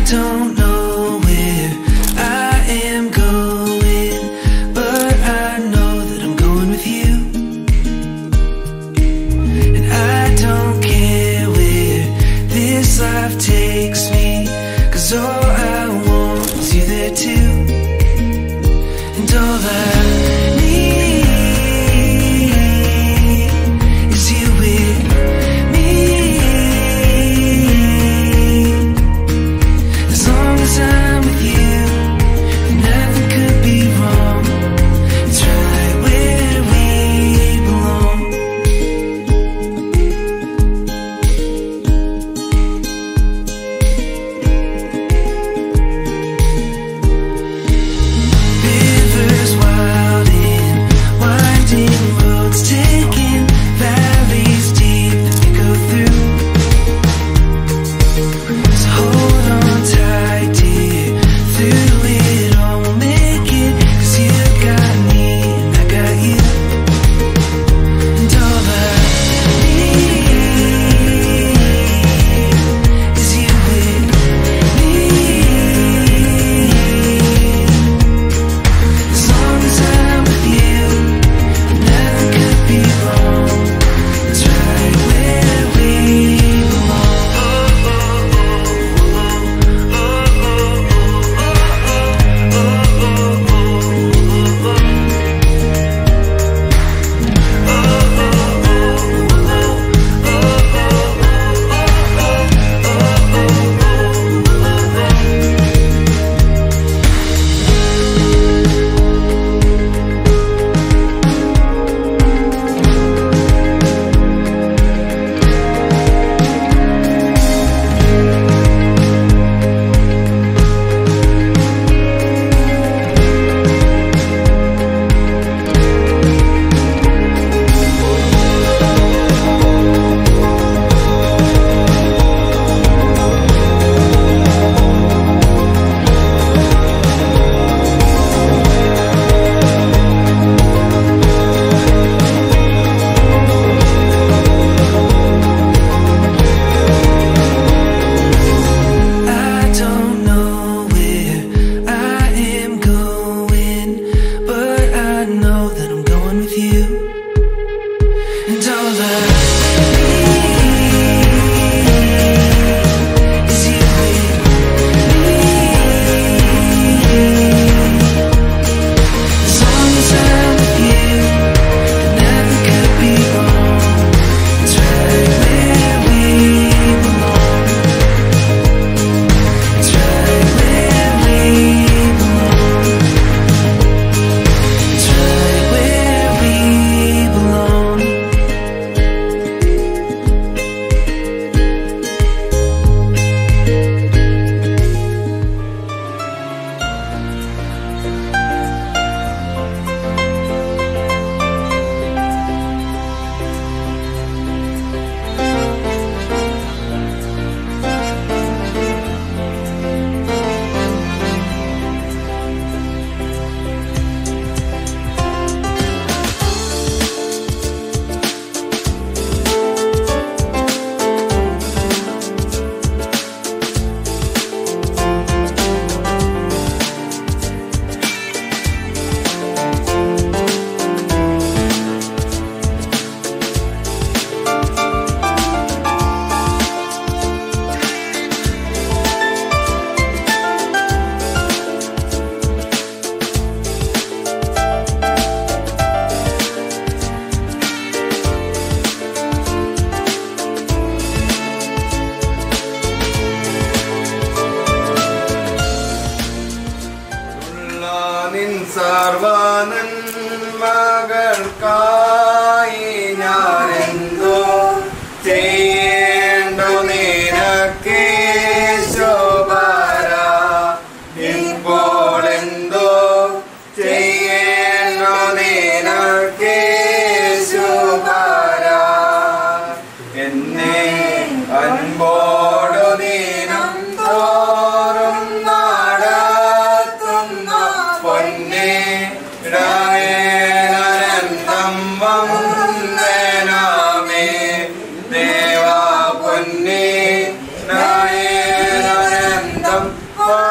don't know where I am going, but I know that I'm going with you. And I don't care where this life takes me, cause all I want is you there too. And all I need is you with me. As long as I'm with you, nothing could be wrong. It's right where we belong. Rivers wild and winding roads taking valleys deep that we go through. So hold on tight, dear. Through it all, we'll make it. 'Cause you got me and I got you. And all I need is you with me. As long as I'm with you, nothing could be wrong. It's right where we belong.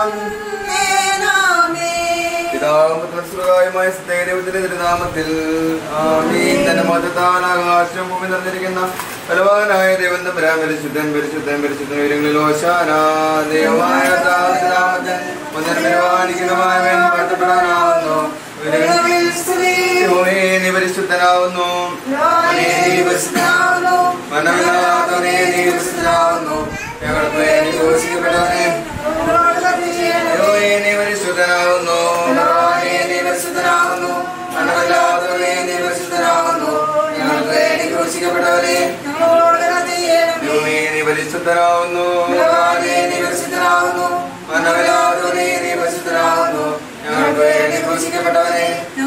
പിതാവും പുത്രസ്വകായമായ സത്യദൈവത്തിന്റെ തിരുനാമത്തിൽ ആമീൻ തന്റെ മതത്താൽ ആകാശം ഭൂമി നിറഞ്ഞിരിക്കുന്ന ബലവാനായ ദൈവം തമ്പുരാൻ പരിശുദ്ധൻ പരിശുദ്ധൻ പരിശുദ്ധൻ ഉയരങ്ങളിൽ ഓശാന ദൈവമായ കർത്താവിന്റെ നാമത്തിൽ ഒന്നിനും പരിപാലിക്കുന്നവൻ വാഴ്ത്തപ്പെടാനാവുന്നു ദൈവമേ, നീ പരിശുദ്ധനാവുന്നു നീ പരിശുദ്ധനാവുന്നു മനമില്ലാത്തവനെ നീ പരിശുദ്ധനാവുന്നു ഞങ്ങൾക്ക് വേണ്ടി ഘോഷിക്കപ്പെട്ടവനെ ദൈവമേ, നീ പരിശുദ്ധനാവുന്നു ഭഗവാനേ, നീ പരിശുദ്ധനാവുന്നു മനമില്ലാത്തവനെ നീ പരിശുദ്ധനാവുന്നു ഞങ്ങൾക്ക് വേണ്ടി ഘോഷിക്കപ്പെട്ടവനെ ദൈവമേ, നീ പരിശുദ്ധനാവുന്നു ഭഗവാനേ, നീ പരിശുദ്ധനാവുന്നു മനമില്ലാത്തവനെ നീ പരിശുദ്ധനാവുന്നു ഞങ്ങൾക്ക് വേണ്ടി ഘോഷിക്കപ്പെട്ടവനെ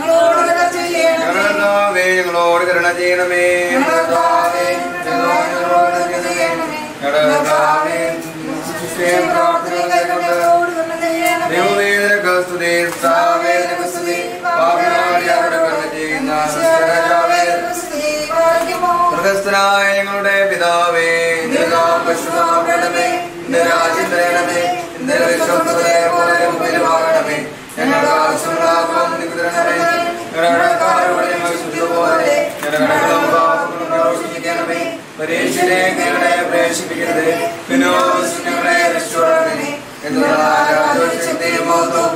ഞങ്ങളെ ഞങ്ങളോട് കരുണ ചെയ്യണമേ കർത്താവേ, ഞങ്ങളോട് കരുണ ചെയ്യണമേ. കർത്താവേ, ശിഷ്യൻ പ്രാർത്ഥനകളെക്കൊണ്ട് ദൈവമേ, നിനക്ക് സ്തുതി, കർത്താവേ, നിനക്ക് സ്തുതി. പാപികളായ ഞങ്ങളോട് കരുണ ചെയ്യുന്ന സത്യരാജാവേ, സ്വർഗ്ഗസ്ഥനായ ഞങ്ങളുടെ പിതാവേ നിന്റെ നാമം പരിശുദ്ധമാക്കണമേ നിന്റെ രാജ്യം തരണമേ നിന്റെ വിശ്വസ്തതയെ പോലെ ഭൂമിയിലുമാകണമേ ഞങ്ങൾക്ക് ആവശ്യമുള്ള ആഗ്രഹം നീ തരണമേ ഞങ്ങളുടെ കടക്കാരോട് ഞങ്ങൾ ശുദ്ധപോലെ ഞങ്ങളുടെ കടകളും പാപങ്ങളും പ്രവർത്തിക്കണമേ പരീക്ഷയിലേക്ക് ഞങ്ങളെ പ്രവേശിപ്പിക്കരുത് പിന്നോ ഞങ്ങളെ രക്ഷപ്പെടണമേ എന്നുള്ള രാജ്യവും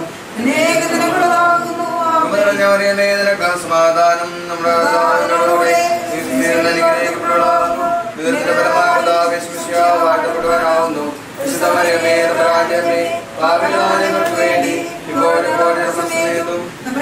നിറഞ്ഞവരെയമേ നിനക്ക് സമാധാനം നമ്മുടെ കർത്താവിനോടുകൂടെ അനുഗ്രഹിക്കപ്പെടാവുന്നു ദൈവത്തിന്റെ പരമാവധി വാഴ്ത്തപ്പെടുവാനാവുന്നു വിശുദ്ധമരമേ നമ്മുടെ രാജ്യമേ പാപികളായ ഞങ്ങൾക്ക് വേണ്ടി ഇപ്പോഴും ഇപ്പോഴും സമയത്തും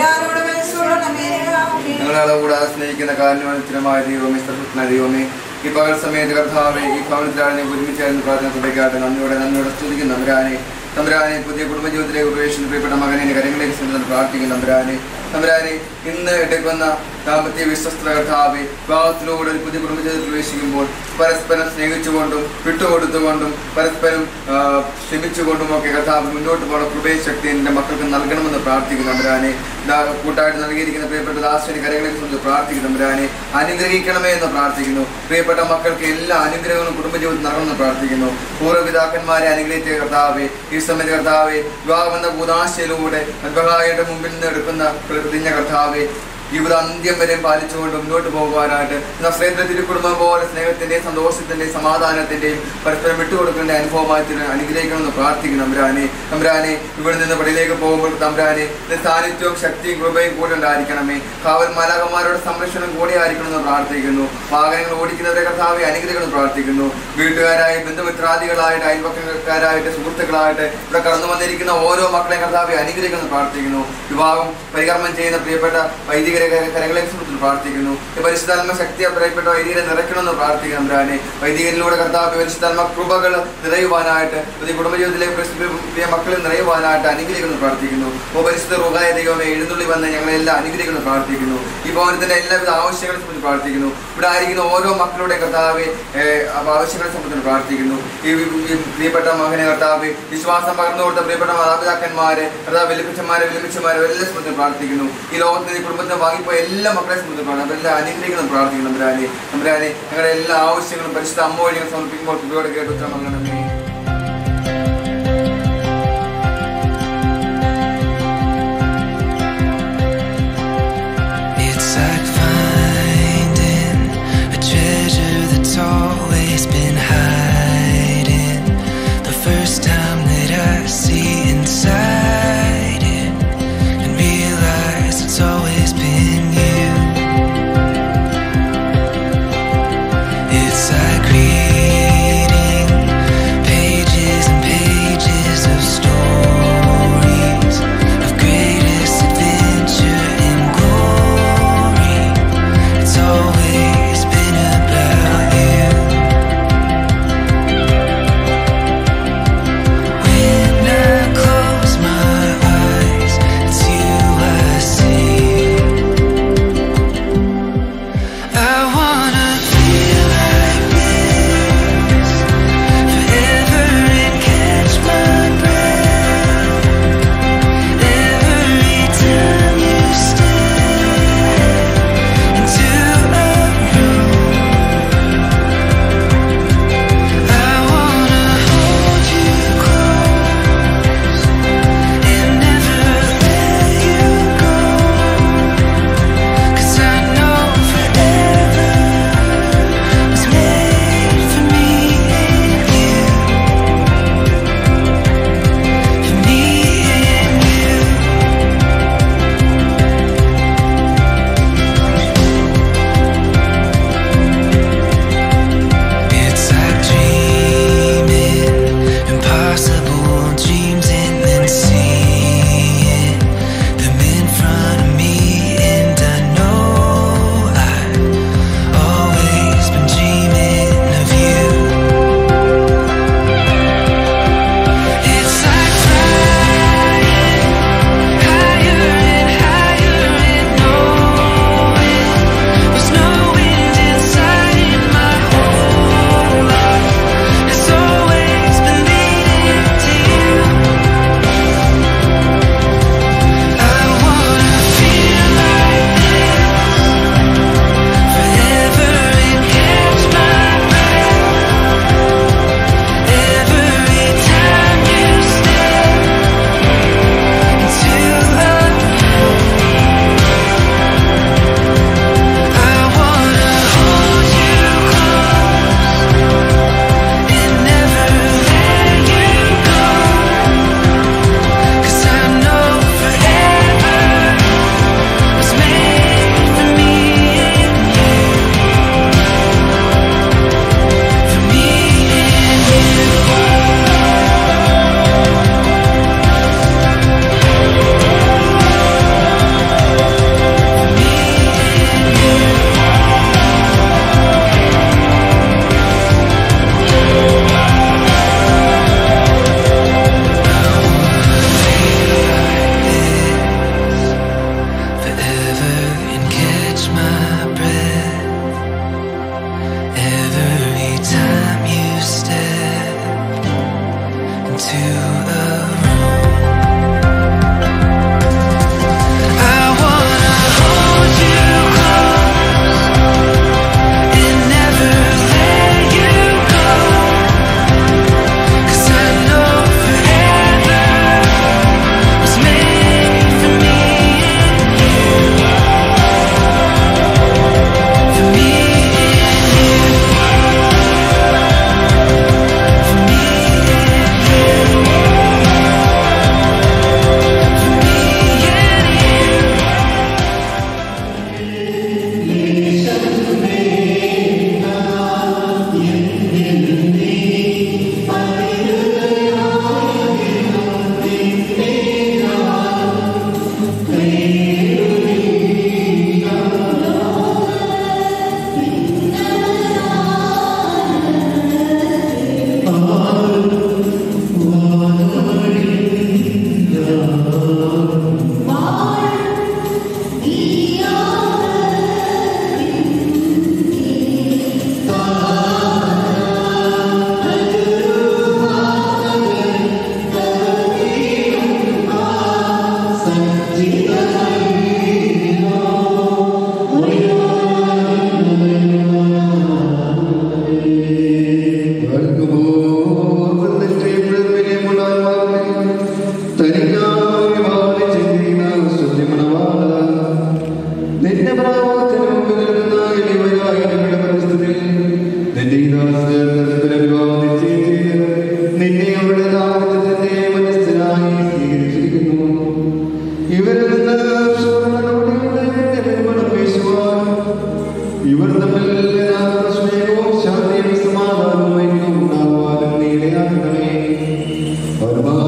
ഞങ്ങളെ കൂടാതെ സ്നേഹിക്കുന്ന കാരണത്തിനുമായ ദൈവമേ സർവജ്ഞ ദൈവമേ ഈ പകൽ സമയത്ത് കർത്താവെ ഈ ഭവനത്തിലാണ് ഞാൻ ഒരുമിച്ചായിരുന്നു പ്രാർത്ഥന തുടക്കാട്ടെ നന്ദിയോടെ നന്ദിയോടെ സ്തുതിക്കുന്ന നമ്പരാനെ തമ്പുരാനെ പുതിയ കുടുംബജീവിതത്തിലേക്ക് ഉപേക്ഷിച്ച് പ്രിയപ്പെട്ട മകനെ കരങ്ങളിലേക്ക് സ്വന്തം പ്രാർത്ഥിക്കുന്ന തമ്പുരാനെ തമ്പുരാനെ ഇന്ന് എടുക്കുന്ന ദാമ്പത്യ വിശ്വസ്ത കർത്താവെ വിവാഹത്തിലൂടെ ഒരു പുതിയ കുടുംബജീവിതത്തിൽ പ്രവേശിക്കുമ്പോൾ പരസ്പരം സ്നേഹിച്ചുകൊണ്ടും വിട്ടുകൊടുത്തുകൊണ്ടും പരസ്പരം ആ, ക്ഷമിച്ചുകൊണ്ടും ഒക്കെ കർത്താവ് മുന്നോട്ട് പോകണം കൃപയും ശക്തി എൻ്റെ മക്കൾക്ക് നൽകണമെന്ന് പ്രാർത്ഥിക്കുന്നു തമ്പുരാനെ ദാ കൂട്ടായിട്ട് നൽകിയിരിക്കുന്ന പ്രിയപ്പെട്ട ദാസന് കരങ്ങളിൽ കൊണ്ട് പ്രാർത്ഥിക്കുന്നു തമ്പുരാനെ അനുഗ്രഹിക്കണമേ എന്ന് പ്രാർത്ഥിക്കുന്നു പ്രിയപ്പെട്ട മക്കൾക്ക് എല്ലാ അനുഗ്രഹങ്ങളും കുടുംബജീവിതത്തിൽ നൽകണമെന്ന് പ്രാർത്ഥിക്കുന്നു പൂർവ്വപിതാക്കന്മാരെ അനുഗ്രഹിച്ച കർത്താവെ ഈ സമയത്ത് കർത്താവെ വിവാഹമെന്ന കൂതാശയിലൂടെ അദ്ഭുതമായിട്ട് മുമ്പിൽ നിന്ന് എടുക്കുന്ന പ്രതിജ്ഞ കർത്താവെ ജീവിത അന്ത്യം വരെ പാലിച്ചുകൊണ്ട് മുന്നോട്ട് പോകുവാനായിട്ട് നസ്രേന്ദ്ര തിരുക്കുടുംബം പോലെ സ്നേഹത്തിന്റെയും സന്തോഷത്തിന്റെയും സമാധാനത്തിന്റെയും പരസ്പരം വിട്ടുകൊടുക്കേണ്ട അനുഭവമായി തീരാൻ അനുഗ്രഹിക്കണമെന്ന് പ്രാർത്ഥിക്കുന്നു തമ്പുരാനെ തമ്പുരാനെ ഇവിടെ നിന്ന് പടിയിലേക്ക് പോകുമ്പോൾ തമ്പുരാനെ നിന്റെ സാന്നിധ്യവും ശക്തിയും കൃപയും കൂടെ ഉണ്ടായിരിക്കണമേ കാവൽ മലകന്മാരുടെ സംരക്ഷണം കൂടെ ആയിരിക്കണമെന്ന് പ്രാർത്ഥിക്കുന്നു വാഹനങ്ങൾ ഓടിക്കുന്നവരെ കർത്താവെ അനുഗ്രഹിക്കണമെന്ന് പ്രാർത്ഥിക്കുന്നു വീട്ടുകാരായി ബന്ധുമിത്രാദികളായിട്ട് അയൽപക്കക്കാരായിട്ട് സുഹൃത്തുക്കളായിട്ട് ഇവിടെ കടന്നു വന്നിരിക്കുന്ന ഓരോ മക്കളെയും കർത്താവെ അനുഗ്രഹിക്കണമെന്ന് പ്രാർത്ഥിക്കുന്നു വിവാഹം പരികർമ്മം ചെയ്യുന്ന പ്രിയപ്പെട്ട വൈദികരെ കരങ്ങളെ സംബന്ധിച്ച് പ്രാർത്ഥിക്കുന്നു ഈ പരിശുദ്ധാത്മ ശക്തിയെ പ്രിയപ്പെട്ട വൈദികരെ നിറയ്ക്കണമെന്ന് പ്രാർത്ഥിക്കുന്നു തമ്പുരാനെ വൈദികരിലൂടെ കർത്താവ് പരിശുദ്ധാത്മ കൃപകൾ നിറയുവാനായിട്ട് പുതിയ കുടുംബജീവിതത്തിലേക്ക് പരിശുദ്ധ പ്രിയ മക്കളിൽ നിറയുവാനായിട്ട് അനുഗ്രഹിക്കുന്നു പ്രാർത്ഥിക്കുന്നു ഓ പരിശുദ്ധ റുഹായ ദൈവമേ എഴുന്നള്ളി വന്ന് ഞങ്ങളെല്ലാം അനുഗ്രഹിക്കുന്നു പ്രാർത്ഥിക്കുന്നു ഈ ഭവനത്തിന്റെ എല്ലാവിധ ആവശ്യങ്ങളെ സംബന്ധിച്ച് പ്രാർത്ഥിക്കുന്നു ഇവിടെ ആയിരിക്കുന്ന ഓരോ മക്കളുടെ കർത്താവെ ഏഹ്, ആവശ്യങ്ങളെ സംബന്ധിച്ച് പ്രാർത്ഥിക്കുന്നു ഈ ഈ പ്രിയപ്പെട്ട മകനെ കർത്താവ് വിശ്വാസം പകർന്നു കൊടുത്ത പ്രിയപ്പെട്ട മാതാപിതാക്കന്മാരെ കർത്താവ് വലിപ്പിച്ചന്മാരെ വലിപ്പിച്ചമാരെ എല്ലാം സംബന്ധിച്ച് പ്രാർത്ഥിക്കുന്നു ഈ ലോകത്തിന് ഈ കുടുംബത്തെ വാങ്ങിപ്പോയ എല്ലാ മക്കളെ സംബന്ധിച്ച് പ്രാർത്ഥന അവരെല്ലാം അനുഗ്രഹിക്കണം പ്രാർത്ഥിക്കുന്നു നമ്പരാനെ നമ്പരാനെ ഞങ്ങളുടെ എല്ലാ ആവശ്യങ്ങളും പരിശുദ്ധ അമ്മ വഴി ഞങ്ങൾ സമർപ്പിക്കുമ്പോൾ കൃപയോടെ കേട്ട് ഉത്തരം നൽകണമേ It's like finding a treasure that's always been hiding. The first time that I see inside it and realize it's always been you. It's like reading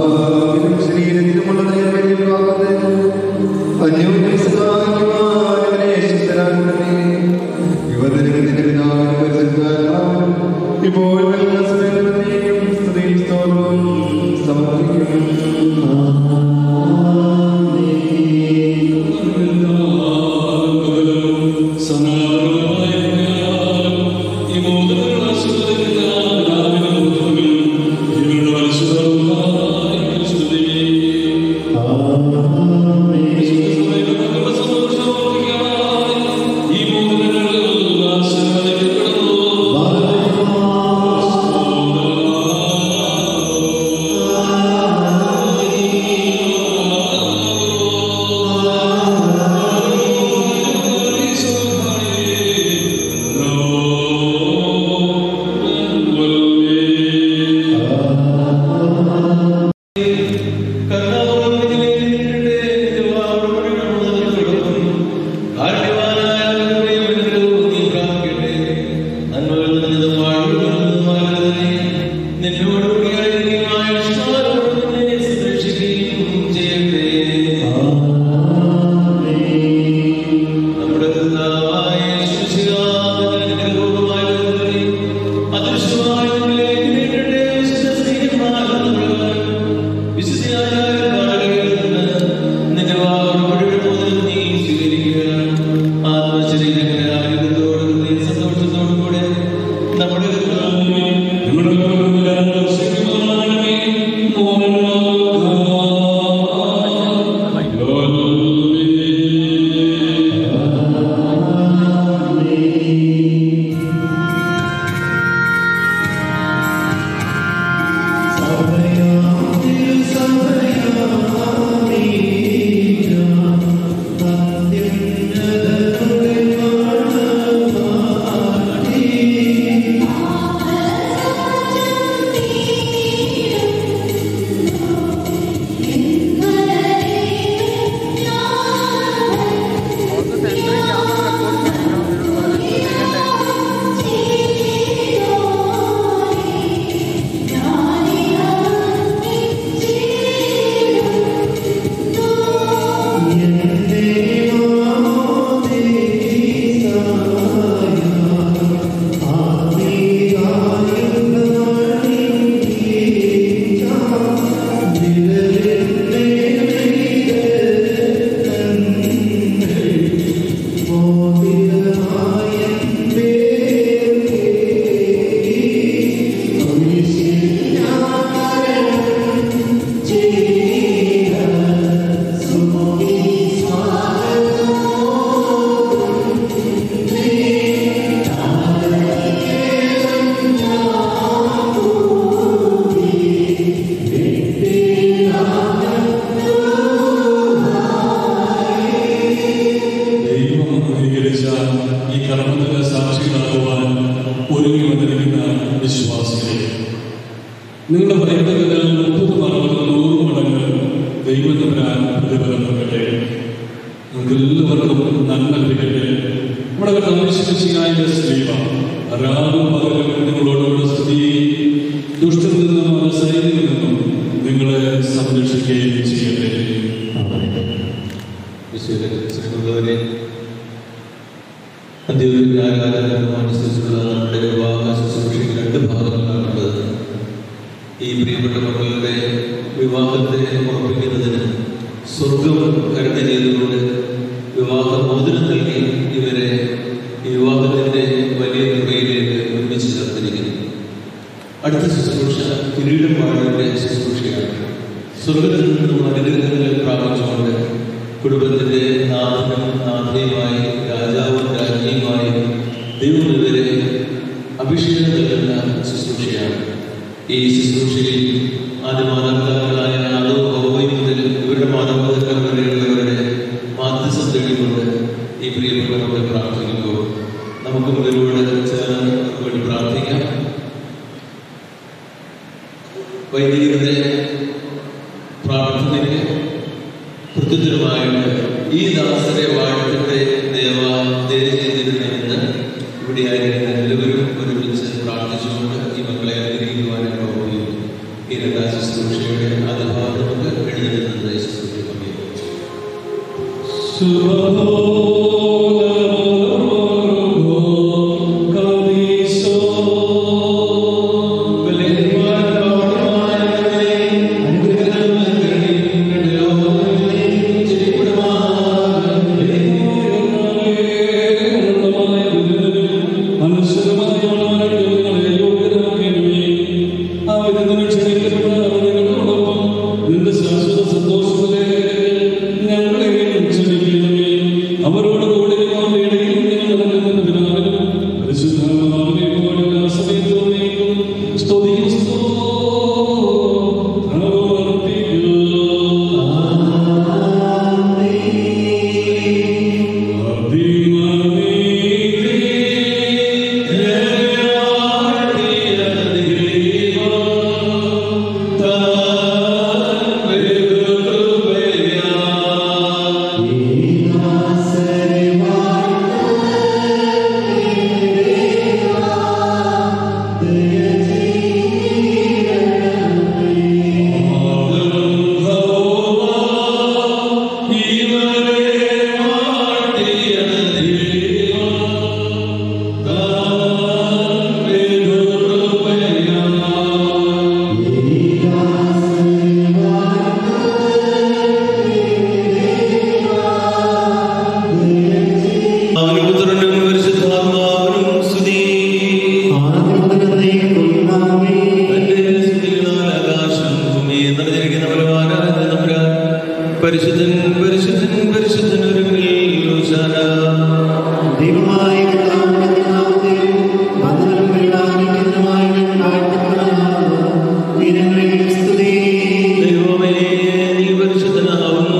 ആത്മാവിനും ശരീരത്തിനുമുള്ള നൈർമല്യം കാക്കട്ടെ. അന്യോന്യം സഹായിക്കുവാൻ ശക്തരാക്കണമേ. യുവതിനും നിന്റെ പിതാവിനും പരിശുദ്ധാത്മാവിനും ഇപ്പോഴും എല്ലാ സമയത്തും സ്തുതിയും സ്തോത്രവും സമർപ്പിക്കുന്നു നമ്മുടെ കർത്താവായ യേശുശിഹായുടെ അനുഗ്രഹവുമായി അദൃശ്യമായ നിന്നിലേക്ക് നീട്ടട്ടെ വിശുദ്ധ സ്നേഹന്മാരും വിശുദ്ധിയായ പാടകളിൽ നിന്ന് നിന്റെ വാക്കുകളുടെ മുതൽ നീ സ്വീകരിക്കുക ആത്മശരീരങ്ങളെ ആരോഗ്യത്തോടും നീ സന്തോഷത്തോടും കൂടെ നമ്മുടെ കർത്താവിനെ ദൈവം അംഗീകരിച്ച ഈ കർമ്മത്തിന് സാക്ഷികളാകുവാൻ ഒരുങ്ങി വന്നിരിക്കുന്ന വിശ്വാസികളെ നിങ്ങളുടെ പ്രയത്നത്തിന് മുപ്പത് അറുപത് നൂറ് മടങ്ങ് ദൈവത്തിനാൻ പ്രതിഫലം നൽകട്ടെ നിങ്ങൾക്ക് എല്ലാവർക്കും നന്മ ലഭിക്കട്ടെ നമ്മുടെ കർത്താവിശ്വസിയായ സ്ത്രീവ രാവും പകലും നിങ്ങളോടുള്ള സ്ത്രീ ദുഷ്ടത്തിൽ നിന്നും സൈനികത്തിൽ നിന്നും നിങ്ങളെ സംരക്ഷിക്കുകയും ചെയ്യട്ടെ വിശുദ്ധരെ അന്ത്യോന്യാരാധനമനുസരിച്ചുള്ള നമ്മുടെ വിവാഹ ശുശ്രൂഷയ്ക്ക് രണ്ട് ഭാഗങ്ങളാണുള്ളത് ഈ പ്രിയപ്പെട്ട മക്കളുടെ വിവാഹത്തെ ഉറപ്പിക്കുന്നതിന് സ്വർഗം കരുണ ചെയ്തുകൊണ്ട് വിവാഹ മോചനം നൽകി ഇവരെ ഈ വിവാഹത്തിന്റെ വലിയ കൃപയിലേക്ക് ഒരുമിച്ച് ചേർത്തിരിക്കുന്നു അടുത്ത ശുശ്രൂഷ കിരീടം വാഴയുടെ ശുശ്രൂഷയാണ് സ്വർഗത്തിൽ നിന്നും അനുഗ്രഹങ്ങൾ പ്രാപിച്ചുകൊണ്ട് കുടുംബത്തിന്റെ നാഥനും നാഥയുമായി രാജാവും രാജ്ഞിയുമായി ദൈവം ഇവരെ അഭിഷേകം നൽകുന്ന ശുശ്രൂഷയാണ് ഈ ശുശ്രൂഷയിൽ ആദ്യ മാതാപിതാക്കളായ ആദോ ഹോവയും മുതൽ ഇവരുടെ മാതാപിതാക്കൾ വരെയുള്ളവരുടെ മാധ്യസ്ഥം തേടിക്കൊണ്ട് ഈ പ്രിയപ്പെട്ട നമ്മളെ പ്രാർത്ഥിക്കുമ്പോൾ നമുക്ക് മുതലൂടെ ചേർന്ന് അവർക്ക് വേണ്ടി പ്രാർത്ഥിക്കാം വൈദികരുടെ പ്രാർത്ഥനയ്ക്ക് പ്രത്യുത്തരമായിട്ട് ഈ ദാസരെ വാഴ്ത്തട്ടെ ദേവ ദേവ ചെയ്തിരുന്നെന്ന് ഇവിടെയായിരിക്കുന്ന എല്ലാവരും ഒരുമിച്ച് പ്രാർത്ഥിച്ചുകൊണ്ട് ഈ മക്കളെ അനുഗ്രഹിക്കുവാനും പ്രവർത്തിക്കുന്നു ഈ രണ്ടാം ശുശ്രൂഷയുടെ ആദ്യ പരിശുദ്ധൻ പരിശുദ്ധൻ പരിശുദ്ധൻ ഒരുങ്ങിൽ ഹോശാന. ദൈവമായ കർത്താവിന്റെ നാമത്തിൽ വന്ദനം പരിപാലിക്കുന്നതുമായി ഞാൻ വാഴ്ത്തപ്പെടുന്നു. ദിനങ്ങളിൽ സ്തുതി. ദൈവമേ നീ പരിശുദ്ധനാവുന്നു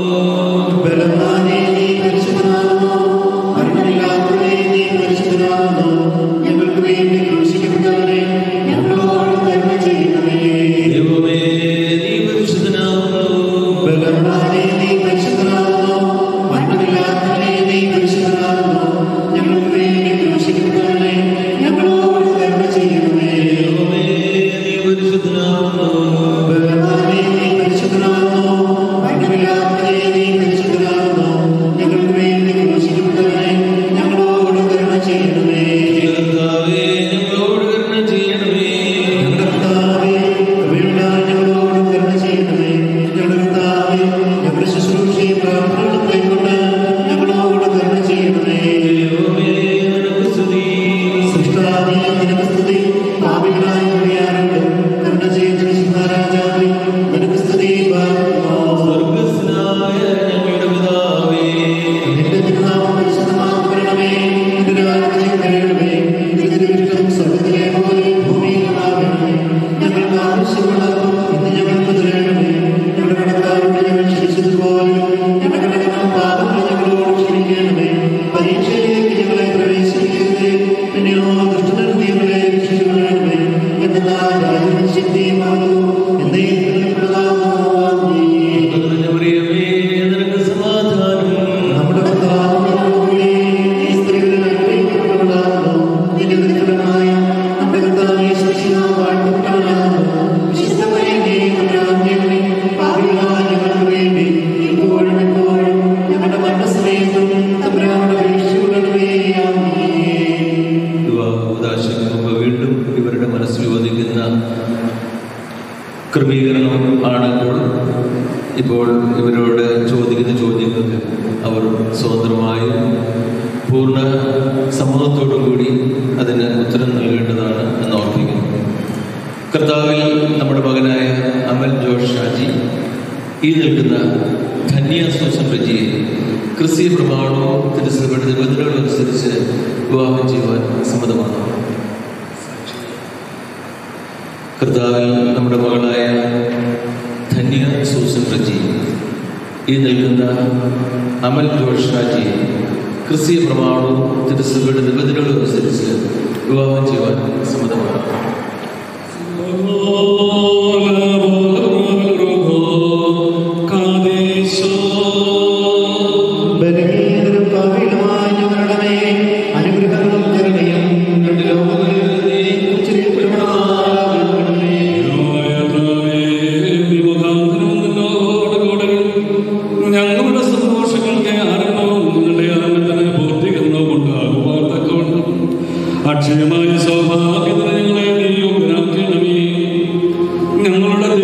ബലവാനേ, നീ പരിശുദ്ധനാകുന്നു. മരണമില്ലാത്തവനേ, നീ പരിശുദ്ധനാകുന്നു. ഞങ്ങൾക്ക് വേണ്ടി ക്രൂശിക്കപ്പെട്ടവനെ ഞങ്ങളോട് കരുണ ചെയ്യണമേ. ദൈവമേ നീ പരിശുദ്ധനാവുന്നു ബലവാനേ, നീ പരിശുദ്ധനാകുന്നു. മരണമില്ലാത്തവനേ, നീ പരിശുദ്ധനാകുന്നു. ഞങ്ങൾക്ക് വേണ്ടി ക്രൂശിക്കപ്പെട്ടവനെ ഞങ്ങളോട് കരുണ ചെയ്യണമേ ദൈവമേ നീ പരിശുദ്ധനാവുന്നു ബലവാനേ, നീ പരിശുദ്ധനാകുന്നു. മരണമില്ലാത്തവനേ, നീ പരിശുദ്ധനാകുന്നു. ഞങ്ങൾക്ക് വേണ്ടി ക്രൂശിക്കപ്പെട്ടവനെ ഞങ്ങളോട് കരുണ ചെയ്യണമേ. കർത്താവേ ഞങ്ങളോട് കരുണ ചെയ്യണമേ ഞങ്ങളുടെ കർത്താവേ, കൃപയുണ്ടായി ഞങ്ങളോട് കരുണ ചെയ്യണമേ. ഞങ്ങളുടെ കർത്താവേ, ഞങ്ങളുടെ ശുശ്രൂഷയും പ്രാർത്ഥനകളും കൈക്കൊണ്ട് ഞങ്ങളോട് കരുണ ചെയ്യണമേ. ദൈവമേ നിനക്ക് സ്തുതി സൃഷ്ടാവേ, നിനക്ക് സ്തുതി. പാപികളായ ഞങ്ങളെയാരോടും കരുണ ചെയ്ത വിശുദ്ധരാജാവേ, നിനക്ക് സ്തുതി പാർക്കുന്നു. സ്വർഗസ്നായ ഞങ്ങളുടെ പിതാവേ നിന്റെ തിരുനാമം പരിശുദ്ധമാക്കപ്പെടണമേ. നിന്റെ രാജ്യം വരണമേ. നിന്റെ തിരുവിഷ്ടം സ്വർഗ്ഗത്തിലെ പോലെ ഭൂമിയിലുമാകണമേ. ഞങ്ങൾക്ക് ആവശ്യമുള്ള ഇന്ന് ഞങ്ങൾക്ക് തരണമേ. ഞങ്ങളുടെ കടക്കാരോട് ഞങ്ങൾ ക്ഷമിച്ചതുപോലെ ഞങ്ങളുടെ കടങ്ങളും പാപങ്ങളും ഞങ്ങളോട് ക്ഷമിക്കണമേ. പരീക്ഷയിലേക്ക് ഞങ്ങളെ പ്രവേശിപ്പിക്കരുതേ. പിന്നെയോ ദുഷ്ടനിൽ നിന്ന് ഞങ്ങളെ രക്ഷിച്ചുകൊള്ളണമേ. എന്തെന്നാൽ രാജ്യവും ശക്തിയും മഹത്വവും എന്നേക്കുമുള്ളതാകുന്നു. ആമേൻ. നിറഞ്ഞ മറിയമേ നിനക്ക് സമാധാനം നമ്മുടെ കർത്താവിനെ ഈ സ്ത്രീകളിൽ അനുഗ്രഹിക്കപ്പെട്ടവളാകുന്നു. നിന്റെ ദുരിതമായ നമ്മുടെ കർത്താവേ ശിശുനാ വാഴ്ത്തപ്പെട്ടവളാകുന്നു. വിശുദ്ധ മറിയമേ, തമ്പുരാന്റെ അമ്മേ, പാപികളായ ഞങ്ങൾക്ക് വേണ്ടി ഇപ്പോഴും എപ്പോഴും ഞങ്ങളുടെ മരണസമയത്തും തമ്പുരാനോട് അപേക്ഷിച്ചുകൊള്ളണമേ. ആമേൻ. വിവാഹോദാശയ്ക്ക് മുമ്പ് വീണ്ടും ഇവരുടെ മനസ്സിൽ വധിക്കുന്ന ക്രമീകരണം ആണെങ്കിൽ ഇപ്പോൾ ഇവരോട് ചോദിക്കുന്ന ചോദ്യങ്ങൾക്ക് അവർ സ്വതന്ത്രമായും പൂർണ്ണ സമ്മതത്തോടും കൂടി അതിന് ഉത്തരം നൽകേണ്ടതാണ് എന്ന് ഓർപ്പിക്കുന്നു കർത്താവിൽ നമ്മുടെ മകനായ അമൽ ജോഷ് ഷാജി ഈ നിൽക്കുന്ന ധന്യ സൂസൻ റജിയെ ക്രിസ്തീയ പ്രമാണവും തിരുസഭയുടെ നിബന്ധനകളും അനുസരിച്ച് വിവാഹം ചെയ്യുവാൻ സമ്മതമാണ് കർത്താവിൽ നമ്മുടെ മകളായ ധന്യ സൂസൻ റജി ഈ നിൽക്കുന്ന അമൽ ജോഷ് ഷാജി ക്രിസ്തീയ പ്രമാണവും തിരുസഭയുടെ നിബന്ധനകളും അനുസരിച്ച് വിവാഹം ചെയ്യുവാൻ സമ്മതമാണ് ബലഹീനരും പാപികളുമായ ഞങ്ങളുടെ മേൽ അനുഗ്രഹങ്ങളും കരുണയും രണ്ട് ലോകങ്ങളിൽ നീ ഉച്ചരിക്കപ്പെടുമാറാകണമേ. ഞങ്ങളുടെ സന്തോഷങ്ങൾക്ക് ആനന്ദവും നിങ്ങളുടെ ആനന്ദത്തിന് പൂർത്തീകരണവും ഉണ്ടാകുവാൻ തക്കവണ്ണം അക്ഷയമായ സൗഭാഗ്യത്തിന് ഞങ്ങളെ നീ യോഗ്യനാക്കണമേ ഞങ്ങളുടെ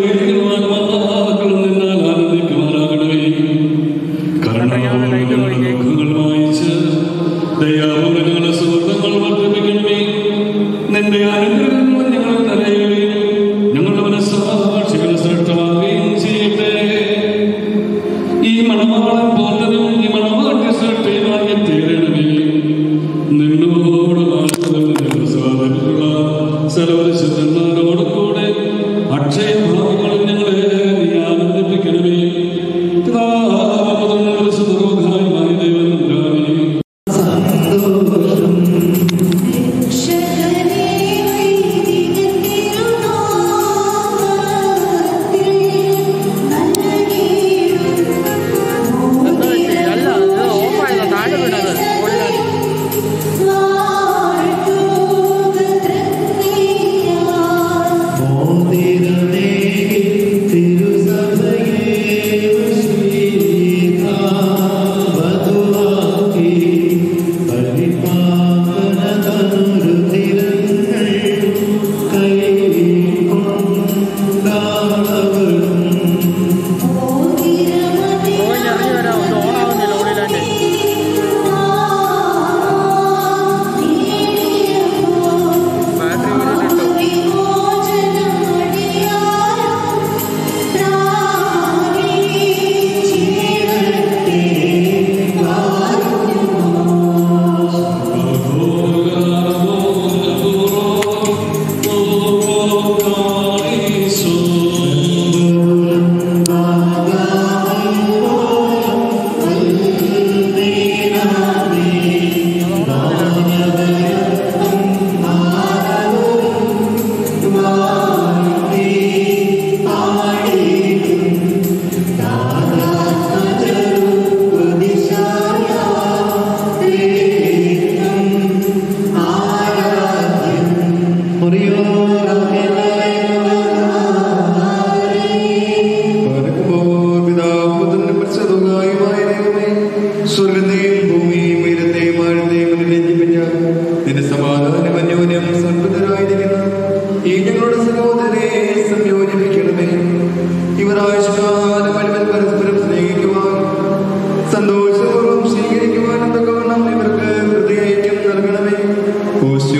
ആയുഷ്കാലം മുഴുവൻ പരസ്പരം സ്നേഹിക്കുവാൻ സന്തോഷപൂർവ്വം സ്വീകരിക്കുവാനും തക്കവണ്ണം ഇവർക്ക് ഹൃദയൈക്യം നൽകണമേ ഓശോ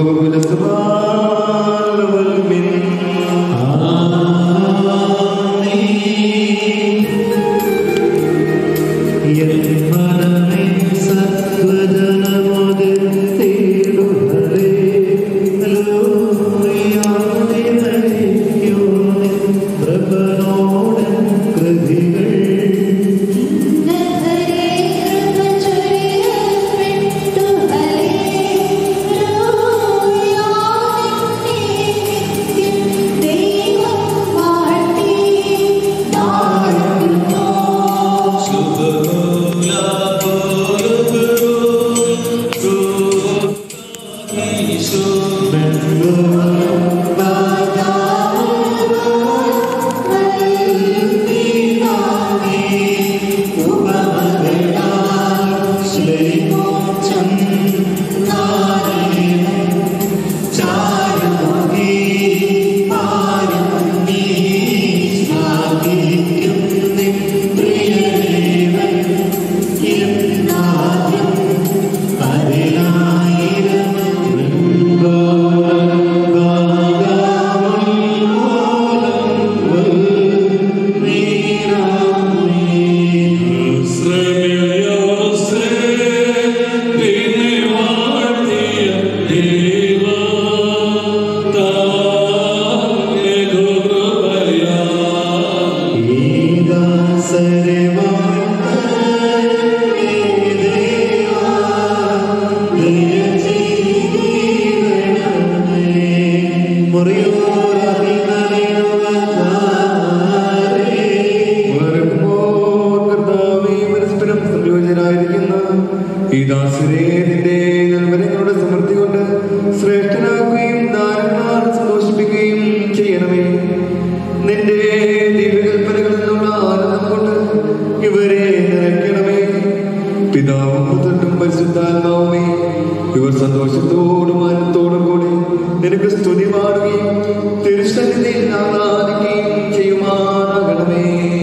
ബഹുലസ്വാൽമിൻ. വരുമ്പോൾ കർത്താവേ പരസ്പരം സംയോജനായിരിക്കുന്ന ഈ ദാസരെ നിന്റെ നൽവരങ്ങളുടെ സമൃദ്ധി കൊണ്ട് ശ്രേഷ്ഠനാക്കുകയും ദാനങ്ങളാൽ സന്തോഷിപ്പിക്കുകയും ചെയ്യണമേ നിന്റെ ദിവ്യകൽപ്പനകളിൽ നിന്നുള്ള ആനന്ദം കൊണ്ട് ഇവരെ നിറയ്ക്കണമേ പിതാവും പുത്രനും പരിശുദ്ധാത്മാവുമേ ഇവർ സന്തോഷത്തോടും ആനന്ദത്തോടും കൂടി നിനക്ക് സ്തുതി പാടുകയും തിരുസന്നിധിയിൽ ആരാധിക്കുകയും ചെയ്യുമാറാകണമേ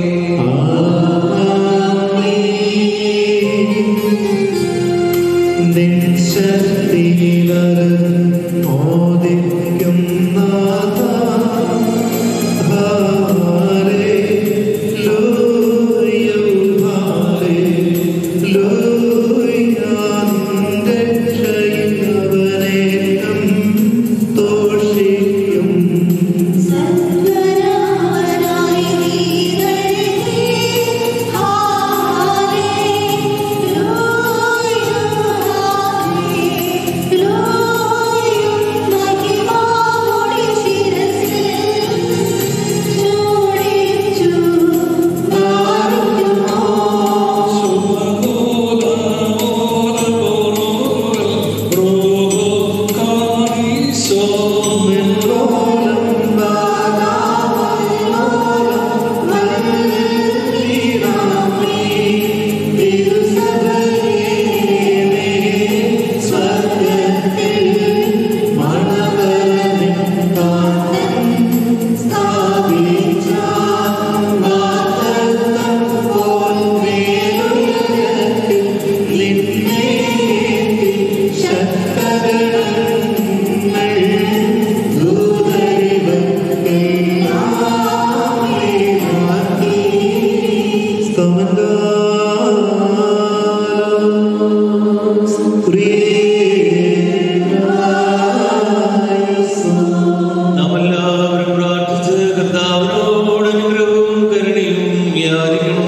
നാം എല്ലാവരും പ്രാർത്ഥിച്ച് കർത്താവിനോട് അനുഗ്രഹവും കരുണയും യാചിക്കണം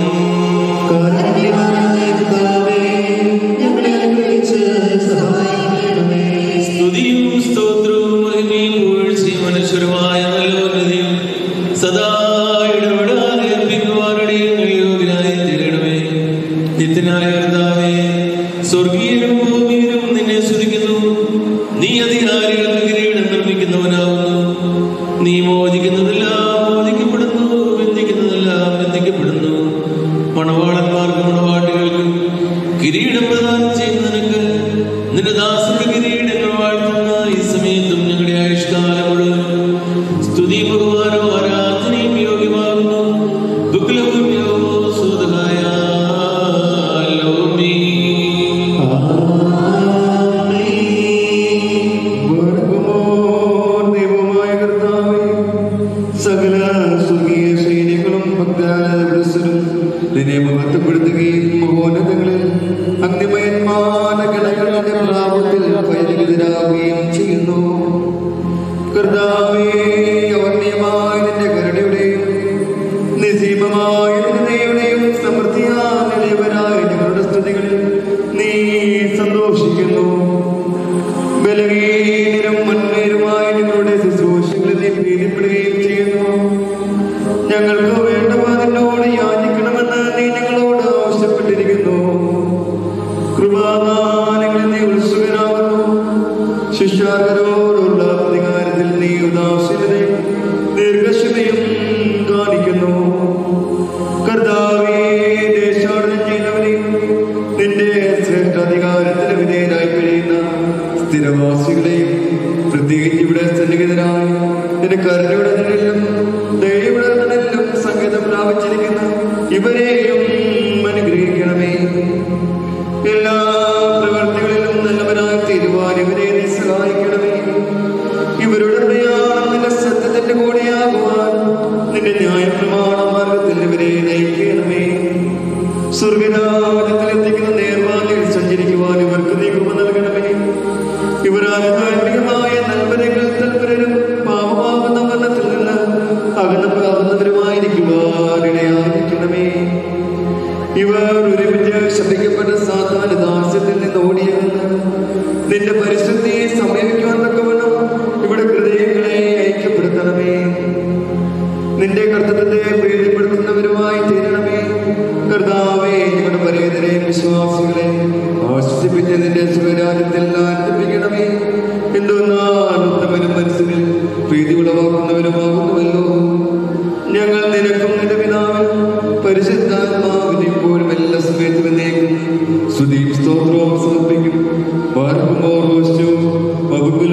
സ്തുതിയും സ്തോത്രവും മഹിമയും പുകഴ്ചയും അനശ്വരമായ നല്ലോന്നതിയും സദാ ഇടപെടാതെ അർപ്പിക്കുവാനിടയും യോഗ്യനായി തീരണമേ നിത്യനായ കർത്താവേ സ്വർഗീയരും ഭൂമിയിലും നിന്നെ സ്തുതിക്കുന്നു നീ അധികാരികൾക്ക് കിരീടം നിർമ്മിക്കുന്നവനാവുന്നു നീ മോചിക്കുന്നതെല്ലാം മോചിക്കപ്പെടുന്നു ബന്ധിക്കുന്നതെല്ലാം ബന്ധിക്കപ്പെടുന്നു മണവാളന്മാർക്ക് മണവാട്ടികൾക്കും കിരീടം പ്രദാനം ചെയ്യുന്ന നിനക്ക് നിന്റെ ദാസരുടെ കിരീടങ്ങൾ വാഴ്ത്തുന്ന ഈ സമയത്തും ഞങ്ങളുടെ ആയുഷ്കാലം മുഴുവൻ സ്തുതി ബഹുമാനവും ആരാധനയും യോഗ്യമാകുന്നു വിളിച്ചരും നിന്നെ മഹത്വപ്പെടുത്തുകയും മഹോന്നതങ്ങളിൽ അഗ്നിമയന്മാന ഗണങ്ങളുടെ പ്രാപത്തിൽ പരിചിതരാകുകയും ചെയ്യുന്നു കർത്താവേ അവർണ്യമായ നിന്റെ കരുണയുടെയും നിസീമമായ നിന്റെ ദയയുടെയും സമൃദ്ധിയായ നിലവരായ ഞങ്ങളുടെ സ്തുതികളിൽ നീ സന്തോഷിക്കുന്നു ബലഹീനരും മന്മേരുമായ ഞങ്ങളുടെ ശുശ്രൂഷകളിൽ നീ പ്രീതിപ്പെടുകയും ചെയ്യുന്നു ഞങ്ങൾക്ക് വേണ്ടവ നിന്നോട് യാചിക്കണമെന്ന് നീ ഞങ്ങളോട് ആവശ്യപ്പെട്ടിരിക്കുന്നു കൃപാദാനങ്ങളിൽ നീ ഉത്സുകനാകുന്നു ശിഷ്യാകരോടുള്ള പ്രതികാരത്തിൽ നീ ഉദാസീനതയും ദീർഘക്ഷമയും കാണിക്കുന്നു കർത്താവേ ദേശാടനം ചെയ്യുന്നവനെയും നിന്റെ ശ്രേഷ്ഠാധികാരത്തിന് വിധേയരായി കഴിയുന്ന സ്ഥിരവാസികളെയും പ്രത്യേകിച്ച് ഇവിടെ സന്നിഹിതരായി നിന്റെ കരുണയുടെ നിഴലിലും ദയയുടെ നിഴലിലും സംഗീതം പ്രാപിച്ചിരിക്കുന്ന ഇവരെയും അനുഗ്രഹിക്കണമേ എല്ലാ പ്രവർത്തികളിലും നല്ലവരായി തീരുവാൻ ഇവരെ നീ സഹായിക്കണമേ ഇവരുടെ ഹൃദയം നിന്റെ സത്യത്തിന്റെ കൂടെയാകുവാൻ നിന്റെ ന്യായപ്രമാണ മാർഗത്തിൽ ഇവരെ നയിക്കണമേ സ്വർഗരാജ്യത്തിൽ എത്തിക്കുന്ന നേർവാതിൽ സഞ്ചരിക്കുവാൻ ഇവർക്ക് നീ കൃപ നൽകണമേ ഇവർ ആത്മാത്മികമായ നൽവരങ്ങൾ തൽപരരും പാപമാകുന്ന മരണത്തിൽ നിന്ന് അകന്നു അകന്നവരുമായിരിക്കുവാൻ ഇടയായിരിക്കണമേ ഇവർ ഒരുമിച്ച് ശപിക്കപ്പെട്ട സാധാരണ ദാസ്യത്തിൽ നിന്ന് ഓടിയെന്ന് നിന്റെ പരിശുദ്ധിയെ സമീപിക്കുവാൻ തക്കവണ്ണം ഇവിടെ ഹൃദയങ്ങളെ ഐക്യപ്പെടുത്തണമേ നിന്റെ കർത്തൃത്വത്തെ പ്രീതിപ്പെടുത്തുന്നവരുമായി തീരണമേ കർത്താവേ ഞങ്ങളുടെ പരേതരെ വിശ്വാസികളെ ആശ്വസിപ്പിച്ച് നിന്റെ സ്വരാജ്യത്തിൽ ആനന്ദിപ്പിക്കണമേ എന്തെന്നാൽ ഉത്തമനും മനസ്സിൽ പ്രീതി ഉളവാക്കുന്നവരുമാകുന്നുവല്ലോ ഞങ്ങൾ നിനക്കും നിന്റെ പിതാവിനും പരിശുദ്ധാത്മാവിന് ഇപ്പോഴും എല്ലാ സമയത്തും എന്നേക്കും സ്തുതിയും സ്തോത്രവും സമർപ്പിക്കും പാർക്കുമോ റോസ്റ്റു വകുകുല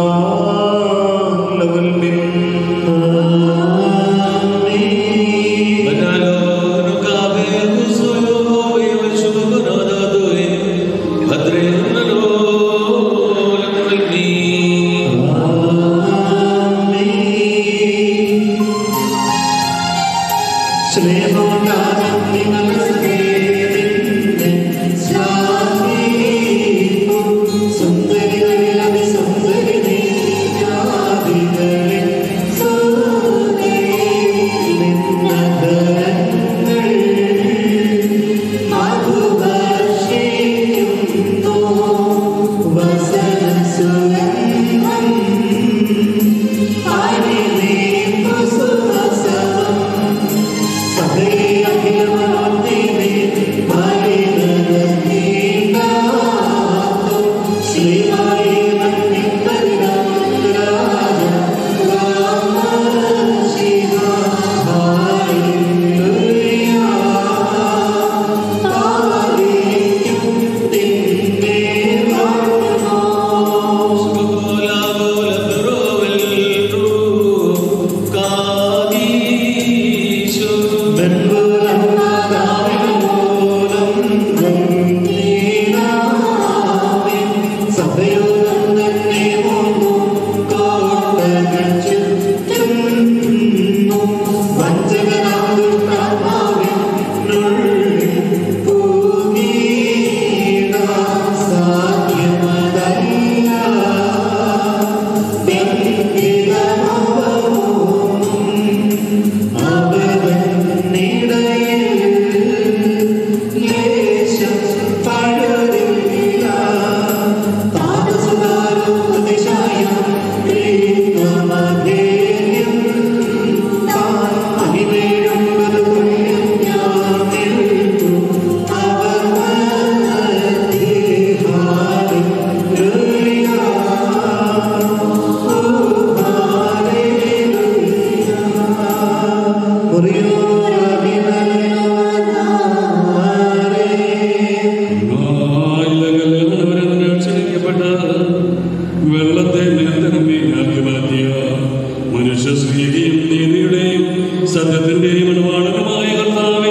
വെള്ളത്തെ നിരന്തരമേയാക്കി മാറ്റിയ മനുഷ്യ സ്നേഹിയും നീതിയുടെയും സത്യത്തിന്റെയും അനുമാനമായ കർത്താവേ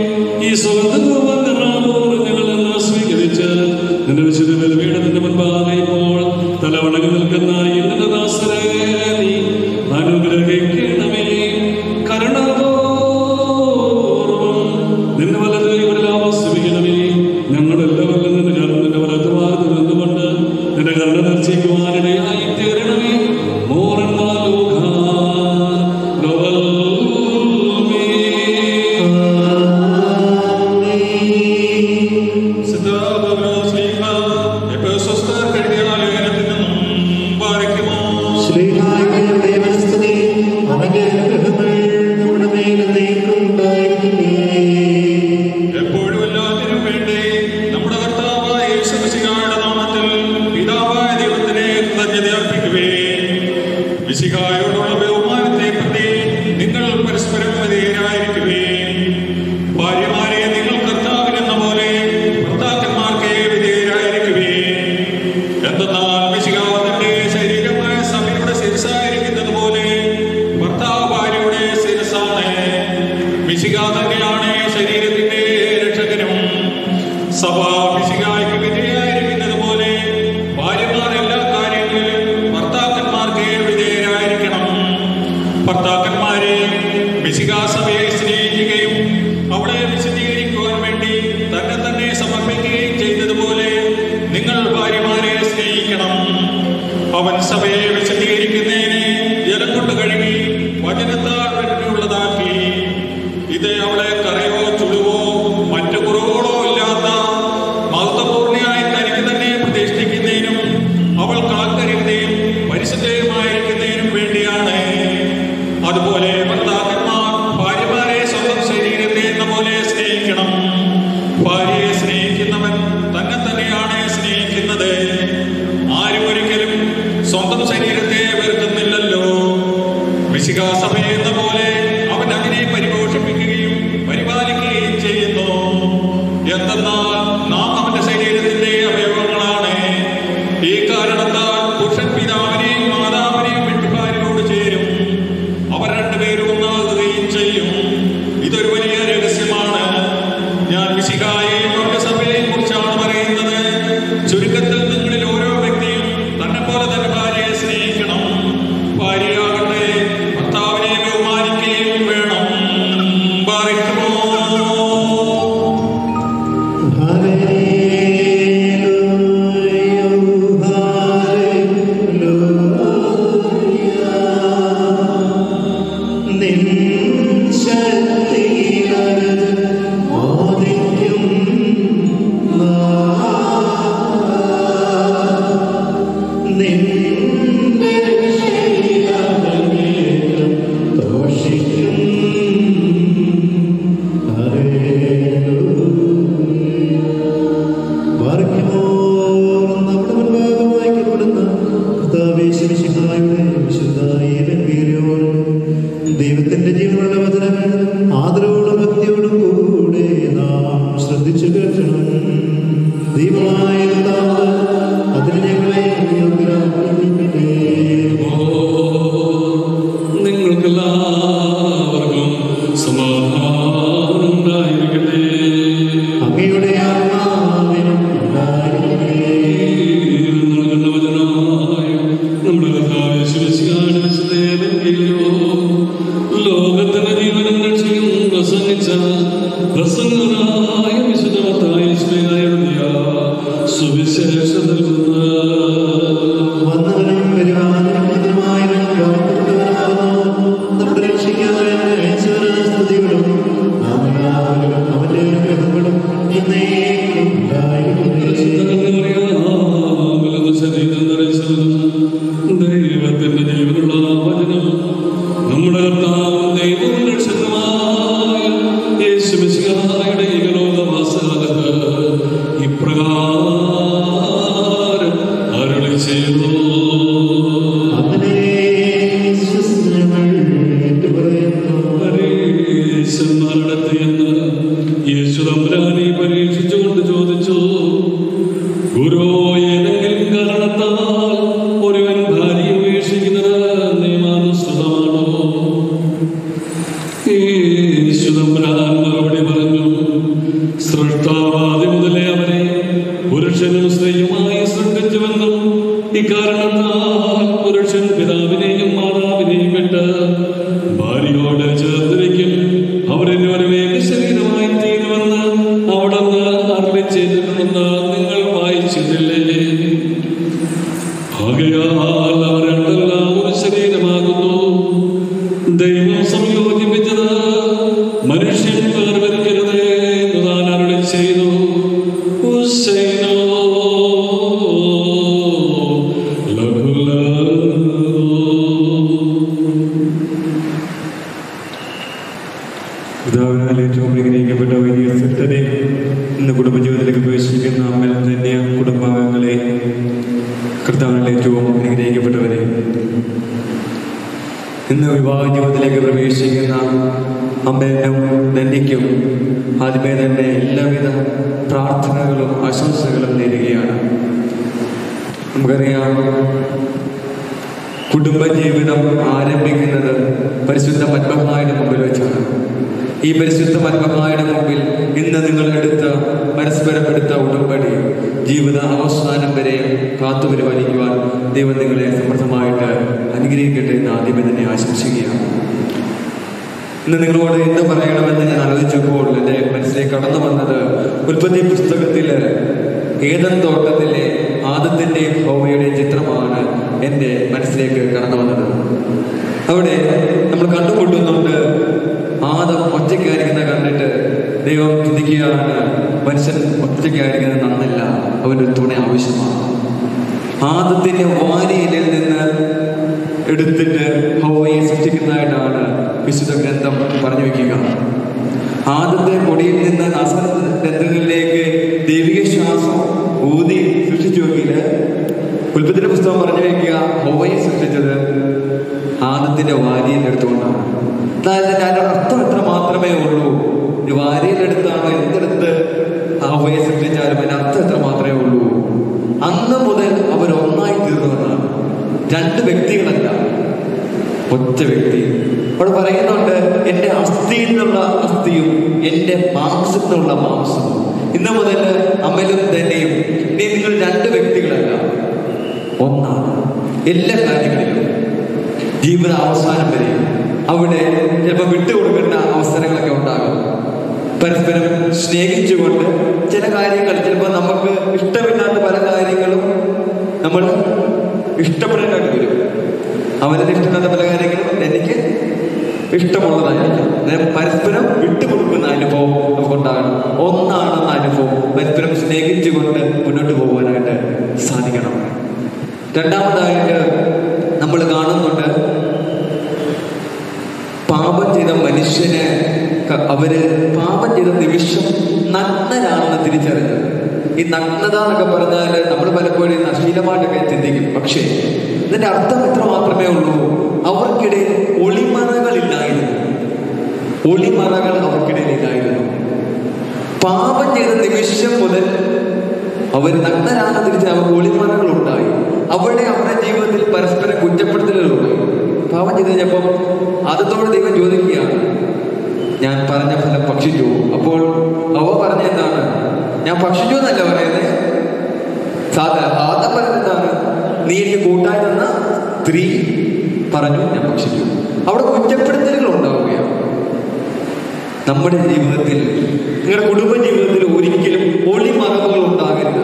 ഈ സുഗന്ധപൂർവ്വം ഞങ്ങൾ നിന്ന് സ്വീകരിച്ച് നിന്റെ വിശുദ്ധ ബലിപീഠത്തിന്റെ മുൻപാകെ ഇപ്പോൾ തലവണങ്ങി നിൽക്കുന്ന ഈ നിന്റെ ദാസരെ നീ അനുഗ്രഹിക്കണമേ കരുണ തന്നെയാണ് ശരീരത്തിന്റെ രക്ഷകനും സഭ പിശികായ്ക്ക് വിധേയായിരിക്കുന്നത് പോലെ ഭാര്യമാർ എല്ലാ കാര്യങ്ങളിലും ഭർത്താക്കന്മാർക്ക് വിധേയരായിരിക്കണം ഭർത്താക്കന്മാരെ മിശികാ സഭയെ സ്നേഹിക്കുകയും അവളെ വിശദീകരിക്കുവാൻ വേണ്ടി തന്നെ തന്നെ സമർപ്പിക്കുകയും ചെയ്തതുപോലെ നിങ്ങൾ ഭാര്യമാരെ സ്നേഹിക്കണം അവൻ സഭയെ വിശദീകരിക്കുന്നതിന് ജലം കൊണ്ട് കഴുകി വചനത്താൽ വെട്ടിയുള്ളതാക്കി ഇത് അവളെ കറയോ ചുളിവോ മറ്റു കുറവുകളോ ഇല്ലാത്ത മഹത്വപൂർണ്ണയായി തനിക്ക് തന്നെ പ്രതിഷ്ഠിക്കുന്നതിനും അവൾ കളങ്കരുതയും പരിശുദ്ധയുമായിരിക്കുന്നതിനും വേണ്ടിയാണ് അതുപോലെ ഭർത്താക്കന്മാർ ഭാര്യമാരെ സ്വന്തം ശരീരത്തെ എന്ന പോലെ സ്നേഹിക്കണം ഭാര്യയെ സ്നേഹിക്കുന്നവൻ തന്നെ തന്നെയാണ് സ്നേഹിക്കുന്നത് ആരും ഒരിക്കലും സ്വന്തം ശരീരത്തെ വെറുക്കുന്നില്ലല്ലോ വിശികാസഭയെ എന്ന പോലെ അവൻ അതിനെ പരിപോഷിപ്പിക്കുകയും പരിപാലിക്കുകയും ചെയ്യുന്നു എന്തെന്നാൽ നാം അവന്റെ ശരീരത്തിന്റെ അവയവങ്ങളാണ് ഈ കാരണത്താൽ പുരുഷൻ പിതാവിനെയും മാതാവിനെയും വിട്ടു ഭാര്യയോട് ചേരും അവർ രണ്ടുപേരും ഒന്നാകുകയും ചെയ്യും ഇതൊരു വലിയ രഹസ്യമാണ് ഞാൻ വിശികായെയും അവരുടെ സഭയെയും കുറിച്ചാണ് പറയുന്നത് ചുരുക്കത്തിൽ നിങ്ങളിൽ ഓരോ വ്യക്തിയും തന്നെ പോലെ തന്നെ ഭാര്യയെ സ്നേഹിക്കണം ഭാര്യയാകട്ടെ ഭർത്താവിനെ ബഹുമാനിക്കുകയും വേണം ബാറിക്കുമോ ദൈവത്തിന്റെ ജീവനുള്ള വചനങ്ങൾ ആദരവോടും ഭക്തിയോടും കൂടെ നാം ശ്രദ്ധിച്ചു കേൾക്കണം ദൈവമായ കർത്താവ് അതിന് ഞങ്ങളെ യോഗ്യരാക്കട്ടെ. നിങ്ങൾക്കെല്ലാവർക്കും സമാധാനം ഉണ്ടായിരിക്കട്ടെ അങ്ങയുടെ ആത്മാവിനും ഉണ്ടായിരിക്കട്ടെ. നൽകുന്ന വചനമായ നമ്മുടെ കർത്താവ് യേശുമിശിഹായുടെ വിശുദ്ധ ഏവെങ്കിലും ലോകത്തിന്റെ ജീവനും രക്ഷയും പ്രസംഗിച്ച പ്രസംഗനായ വിശുദ്ധമത്തായ സ്നേഹയുടെ സുവിശേഷത്തിൽ നിന്ന് വന്നവനും വരുവാനുള്ളതുമായവനും വാഴ്ത്തപ്പെട്ടവനാകുന്നു. നമ്മുടെ രക്ഷിക്കാനായ യേശുവിന് സ്തുതികളും നാം എല്ലാവരും അവന്റെ അനുഗ്രഹങ്ങളും എന്നേക്കും ഉണ്ടായിരിക്കട്ടെ. ദൈവത്തിന്റെ ജീവനുള്ള വചനം നമ്മുടെ കർത്താവും ദൈവവും രക്ഷകനുമായ യേശുമിശിഹായുടെ ഏകലോകവാസകാലത്ത് ഇപ്രകാരം അരുളി ചെയ്തു അങ്ങനെ വിശ്വസിച്ചവൾ ഏറ്റുപറയുന്നു. പരീശന്മാരടത്തിയെന്ന് യേശു തമ്പുരാനെ പരീക്ഷിച്ചുകൊണ്ട് ചോദിച്ചു ഗുരു ഏതെങ്കിലും കാരണത്താൽ ഒരുവൻ ഭാര്യ ഉപേക്ഷിക്കുന്നത് നിയമാനുസൃതമാണോ യേശു തമ്പുരാൻ മറുപടി പറഞ്ഞു സൃഷ്ടാവാദി മുതലേ അവരെ പുരുഷനും സ്ത്രീയുമായി സൃഷ്ടിച്ചുവെന്നും ഇക്കാരണത്താൽ പുരുഷൻ പിതാവിനെയും മാതാവിനെയും വിട്ട് ഭാര്യയോട് ചേർത്തിരിക്കും അവരിരുവരും ഏക ശരീരമായി തീരുമെന്ന് അവിടുന്ന് അരളി ചെയ്തിട്ടുണ്ടെന്ന് നിങ്ങൾ വായിച്ചിട്ടില്ലേ ആകയാൽ അവർ രണ്ടെല്ലാം ഒരു ശരീരമാകുന്നു ദൈവം സംയോജിപ്പിച്ചത് മനുഷ്യൻ വേർവരിക്കരുത് എന്ന് താൻ അരുളി ചെയ്തു ഹുസൈനോ പിതാവിനാൽ ഏറ്റവും അനുഗ്രഹിക്കപ്പെട്ട വലിയ സൃഷ്ടനെ ഇന്ന് കുടുംബജീവിതത്തിലേക്ക് പ്രവേശിക്കുന്ന അമ്മ തന്നെ കുടുംബാംഗങ്ങളെ കർത്താവിനാൽ ഏറ്റവും അനുഗ്രഹിക്കപ്പെട്ടവരെ ഇന്ന് വിവാഹ ജീവിതത്തിലേക്ക് പ്രവേശിക്കുന്ന അമ്മേനും ധന്യയ്ക്കും ആദ്യമേ തന്നെ എല്ലാവിധ പ്രാർത്ഥനകളും ആശംസകളും നേരുകയാണ് നമുക്കറിയാം കുടുംബജീവിതം ആരംഭിക്കുന്നത് പരിശുദ്ധ പത്മനായുടെ മുമ്പിൽ വെച്ചാണ് ഈ പരിശുദ്ധ മന്മഹായുടെ മുമ്പിൽ ഇന്ന് നിങ്ങൾ എടുത്ത പരസ്പരം എടുത്ത ഉടമ്പടി ജീവിത അവസാനം വരെ കാത്തു പരിപാലിക്കുവാൻ ദൈവം നിങ്ങളെ സമൃദ്ധമായിട്ട് അനുഗ്രഹിക്കട്ടെ എന്ന് ആദ്യമേ തന്നെ ആശംസിക്കുകയാണ് ഇന്ന് നിങ്ങളോട് എന്ത് പറയണമെന്ന് ഞാൻ ആലോചിച്ചപ്പോൾ എൻ്റെ മനസ്സിലേക്ക് കടന്നു വന്നത് ഉൽപ്പത്തി പുസ്തകത്തില് ഏതൻ തോട്ടത്തിലെ ആദത്തിൻ്റെയും ഹോമയുടെയും ചിത്രമാണ് എൻ്റെ മനസ്സിലേക്ക് കടന്നു വന്നത് അവിടെ നമ്മൾ കണ്ടുമുട്ടുന്നുണ്ട് ആദം ഒറ്റയ്ക്കായിരിക്കുന്ന കണ്ടിട്ട് ദൈവം ചിന്തിക്കുകയാണ് മനുഷ്യൻ ഒറ്റയ്ക്കായിരിക്കുന്നത് നന്നല്ല അവനൊരു തുണ ആവശ്യമാണ് ആദത്തിന്റെ വാരിയിലിൽ നിന്ന് എടുത്തിട്ട് ഹോവയെ സൃഷ്ടിക്കുന്നതായിട്ടാണ് വിശുദ്ധ ഗ്രന്ഥം പറഞ്ഞു വെക്കുക ആദത്തെ പൊടിയിൽ നിന്ന് ഗ്രന്ഥങ്ങളിലേക്ക് ദൈവിക ശ്വാസം ഊതി സൃഷ്ടിച്ചു നോക്കിയില് ഉൽപ്പത്തിന്റെ പുസ്തകം പറഞ്ഞു വെക്കുക ഹോവയെ സൃഷ്ടിച്ചത് ആദത്തിന്റെ വാരിയിൽ എടുത്തുകൊണ്ടാണ് അതായത് അതിന്റെ അർത്ഥം എത്ര മാത്രമേ ഉള്ളൂ ഈ വാരിയിലെടുത്താണോ എന്തെടുത്ത് ഹോവയെ സൃഷ്ടിച്ചാലും അതിന്റെ അർത്ഥം എത്ര മാത്രമേ ഉള്ളൂ അന്ന് മുതൽ അവർ ഒന്നായി തീർന്നവരാണ് രണ്ട് വ്യക്തികളല്ല ഒറ്റ വ്യക്തി അവിടെ പറയുന്നുണ്ട് എൻ്റെ അസ്ഥിയിൽ നിന്നുള്ള അസ്ഥിയും എൻ്റെ മാംസത്തിൽ നിന്നുള്ള മാംസവും ഇന്ന് മുതൽ അമലും തന്നെയും ഇനി നിങ്ങൾ രണ്ട് വ്യക്തികളല്ല ഒന്നാണ് എല്ലാ കാര്യങ്ങളിലും ജീവിത അവസാനം വരെ അവിടെ ചിലപ്പോൾ വിട്ടുകൊടുക്കേണ്ട അവസരങ്ങളൊക്കെ ഉണ്ടാകും പരസ്പരം സ്നേഹിച്ചുകൊണ്ട് ചില കാര്യങ്ങൾ ചിലപ്പോൾ നമുക്ക് ഇഷ്ടമില്ലാത്ത പല കാര്യങ്ങളും നമ്മൾ ഇഷ്ടപ്പെടേണ്ടി വരും അവരുടെ ഇഷ്ടമില്ലാത്ത പല കാര്യങ്ങളും എനിക്ക് ഇഷ്ടമുള്ളതായിരിക്കും അതായത് പരസ്പരം വിട്ടുകൊടുക്കുന്ന അനുഭവം നമുക്കുണ്ടാകണം ഒന്നാണെന്ന അനുഭവം പരസ്പരം സ്നേഹിച്ചുകൊണ്ട് മുന്നോട്ട് പോകാനായിട്ട് സാധിക്കണം രണ്ടാമതായിട്ട് നമ്മൾ കാണുന്നുണ്ട് പാപം ചെയ്ത മനുഷ്യന് ക- അവര് പാപം ചെയ്ത നിമിഷം നഗ്നരാണെന്ന് തിരിച്ചറിഞ്ഞത് ഈ നഗ്നത എന്നൊക്കെ പറഞ്ഞാൽ നമ്മൾ പലപ്പോഴും അശ്ലീലമായിട്ടൊക്കെ ചിന്തിക്കും പക്ഷേ ഇതിന്റെ അർത്ഥം എത്ര മാത്രമേ ഉള്ളൂ അവർക്കിടയിൽ ഒളിമറകളില്ലായിരുന്നു ഒളിമറകൾ അവർക്കിടയിൽ ഇല്ലായിരുന്നു പാപം ചെയ്ത നിമിഷം മുതൽ അവർ നഗ്നരാണെന്ന് തിരിച്ച് അവർ ഒളിമറകൾ ഉണ്ടായി അവിടെ അവരുടെ ജീവിതത്തിൽ പരസ്പരം കുറ്റപ്പെടുത്തലുകളുണ്ടായി പാപം ചെയ്ത് കഴിഞ്ഞപ്പം അതത്തോടെ ദൈവം ചോദിക്കുകയാണ് ഞാൻ പറഞ്ഞ ഫലം ഭക്ഷിച്ചു അപ്പോൾ അവ പറഞ്ഞ എന്താണ് ഞാൻ ഭക്ഷിച്ചു എന്നല്ല പറയുന്നത് സാധാരണ ആദ്യം പറഞ്ഞത് എന്താണ് നീ എനിക്ക് കൂട്ടായി തന്ന സ്ത്രീ പറഞ്ഞു ഞാൻ ഭക്ഷിച്ചു അവിടെ കുറ്റപ്പെടുത്തലുകൾ ഉണ്ടാവുകയാണ് നമ്മുടെ ജീവിതത്തിൽ നിങ്ങളുടെ കുടുംബ ജീവിതത്തിൽ ഒരിക്കലും ഒളിമറവുകൾ ഉണ്ടാകരുത്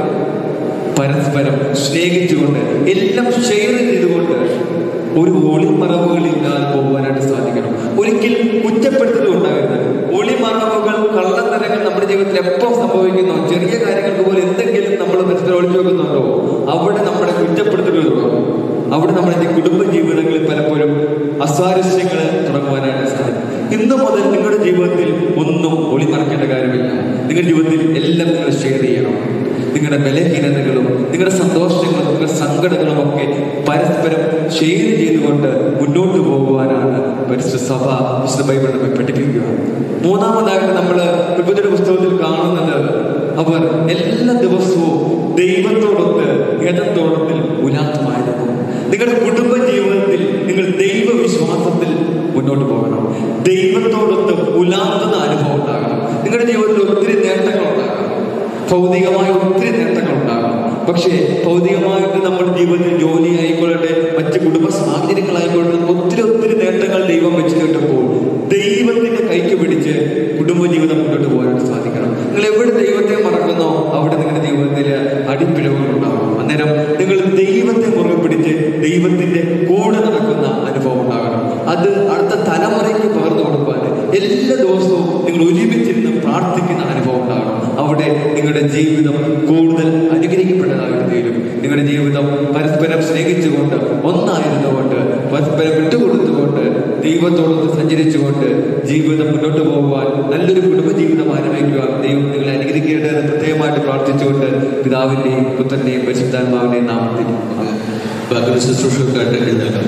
പരസ്പരം സ്നേഹിച്ചുകൊണ്ട് എല്ലാം ഷെയർ ചെയ്തുകൊണ്ട് ഒരു ഒളിമറവുകളില്ലാതെ പോകുവാനായിട്ട് സാധിക്കണം ഒരിക്കലും കുറ്റപ്പെടുത്തലും ഉണ്ടാകരുത് ഒളിമറവുകൾ കള്ളത്തരങ്ങൾ നമ്മുടെ ജീവിതത്തിൽ എപ്പോൾ സംഭവിക്കുന്നോ ചെറിയ കാര്യങ്ങൾക്ക് പോലും എന്തെങ്കിലും നമ്മൾ പരസ്പരം ഒളിച്ചു വെക്കുന്നുണ്ടോ അവിടെ നമ്മുടെ കുറ്റപ്പെടുത്തലുകൾ തുടങ്ങും അവിടെ നമ്മുടെ കുടുംബ ജീവിതങ്ങളിൽ പലപ്പോഴും അസ്വാരസ്യങ്ങൾ തുടങ്ങുവാനായിട്ട് സാധിക്കും ഇന്നു മുതൽ നിങ്ങളുടെ ജീവിതത്തിൽ ഒന്നും ഒളിമറക്കേണ്ട കാര്യമില്ല നിങ്ങളുടെ ജീവിതത്തിൽ എല്ലാം നിങ്ങൾ ഷെയർ ചെയ്യണം നിങ്ങളുടെ ബലഹീനതകളും നിങ്ങളുടെ സന്തോഷങ്ങളും നിങ്ങളുടെ സങ്കടങ്ങളും ഒക്കെ പരസ്പരം ഷെയർ ചെയ്തുകൊണ്ട് മുന്നോട്ട് പോകുവാനാണ് പരിശുദ്ധ സഭ വിശുദ്ധ ബൈബിൾ നമ്മെ പഠിപ്പിക്കുക മൂന്നാമതായിട്ട് നമ്മൾ വിഭജന പുസ്തകത്തിൽ കാണുന്നത് അവർ എല്ലാ ദിവസവും ദൈവത്തോടൊത്ത് ഏതത്തോടത്തിൽ ഉലാത്തമായിരുന്നു നിങ്ങളുടെ കുടുംബ ജീവിതത്തിൽ നിങ്ങൾ ദൈവവിശ്വാസത്തിൽ മുന്നോട്ട് പോകണം ദൈവത്തോടൊത്ത് ഉലാത്തുന്ന അനുഭവം ഉണ്ടാകണം നിങ്ങളുടെ ജീവിതത്തിൽ ഒത്തിരി നേട്ടങ്ങൾ ഉണ്ടാകണം ഭൗതികമായ ഒത്തിരി നേട്ടങ്ങൾ ഉണ്ടാകും പക്ഷേ ഭൗതികമായിട്ട് നമ്മുടെ ജീവിതത്തിൽ ജോലി ആയിക്കൊള്ളട്ടെ മറ്റ് കുടുംബ സാഹചര്യങ്ങളായിക്കൊള്ളട്ടെ നമുക്ക് ഒത്തിരി ഒത്തിരി നേട്ടങ്ങൾ ദൈവം വെച്ച് കേട്ടപ്പോൾ ദൈവത്തിന്റെ കൈക്ക് പിടിച്ച് കുടുംബജീവിതം മുന്നോട്ട് പോകാനായിട്ട് സാധിക്കണം നിങ്ങൾ എവിടെ ദൈവത്തെ മറക്കുന്നോ അവിടെ നിങ്ങളുടെ ജീവിതത്തിൽ അടിപ്പിഴവുകൾ ഉണ്ടാകും അന്നേരം നിങ്ങൾ ദൈവത്തെ മുറുകെ പിടിച്ച് ദൈവത്തിന്റെ കൂടെ നടക്കുന്ന അനുഭവം ഉണ്ടാകണം അത് അടുത്ത തലമുറയ്ക്ക് പകർന്നു കൊടുക്കാൻ എല്ലാ ദിവസവും നിങ്ങൾ ഒരുമിച്ചിരുന്ന് പ്രാർത്ഥിക്കുന്ന അനുഭവം ഉണ്ടാകണം അവിടെ നിങ്ങളുടെ ജീവിതം കൂടുതൽ അനുഗ്രഹിക്കപ്പെട്ടതായിട്ട് തീരും നിങ്ങളുടെ ജീവിതം പരസ്പരം സ്നേഹിച്ചുകൊണ്ട് ഒന്നായിരുന്നുകൊണ്ട് പരസ്പരം വിട്ടുകൊടുത്തുകൊണ്ട് ദൈവത്തോടൊത്ത് സഞ്ചരിച്ചുകൊണ്ട് ജീവിതം മുന്നോട്ട് പോകുവാൻ നല്ലൊരു കുടുംബജീവിതം ആരംഭിക്കുവാൻ ദൈവം നിങ്ങളെ അനുഗ്രഹിക്കേണ്ടത് പ്രത്യേകമായിട്ട് പ്രാർത്ഥിച്ചുകൊണ്ട് പിതാവിന്റെയും പുത്രന്റെയും പരിശുദ്ധാത്മാവിന്റെയും നാമത്തിൽ ആമേൻ. ബാക്കി ശുശ്രൂഷക്കാരുടെ എഴുന്നേൽക്കാം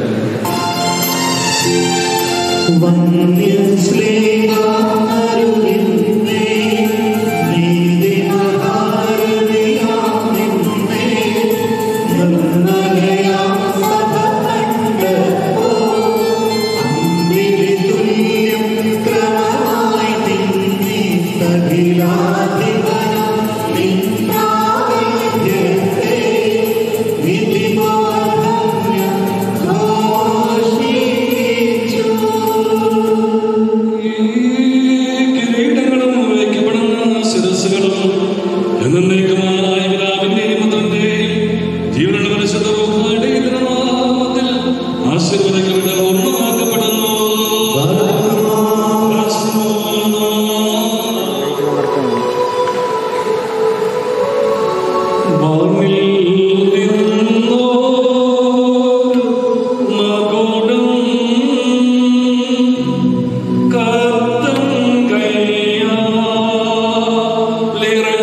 ും കിരീടങ്ങളും വയ്ക്കപ്പെടുന്ന ശിരസ്സുകളും എന്നേക്കുമായ പിതാവിന്റെയും പുത്രന്റെയും ജീവനുള്ള പരിശുദ്ധ റൂഹായുടെയും നാമത്തിൽ ആശീർവദിക്കപ്പെട്ട പൂർണ്ണമാക്കപ്പെടുന്നു വാനിൽ നിന്നോ മകുടം കത്തം കയ്യാലിറങ്ങി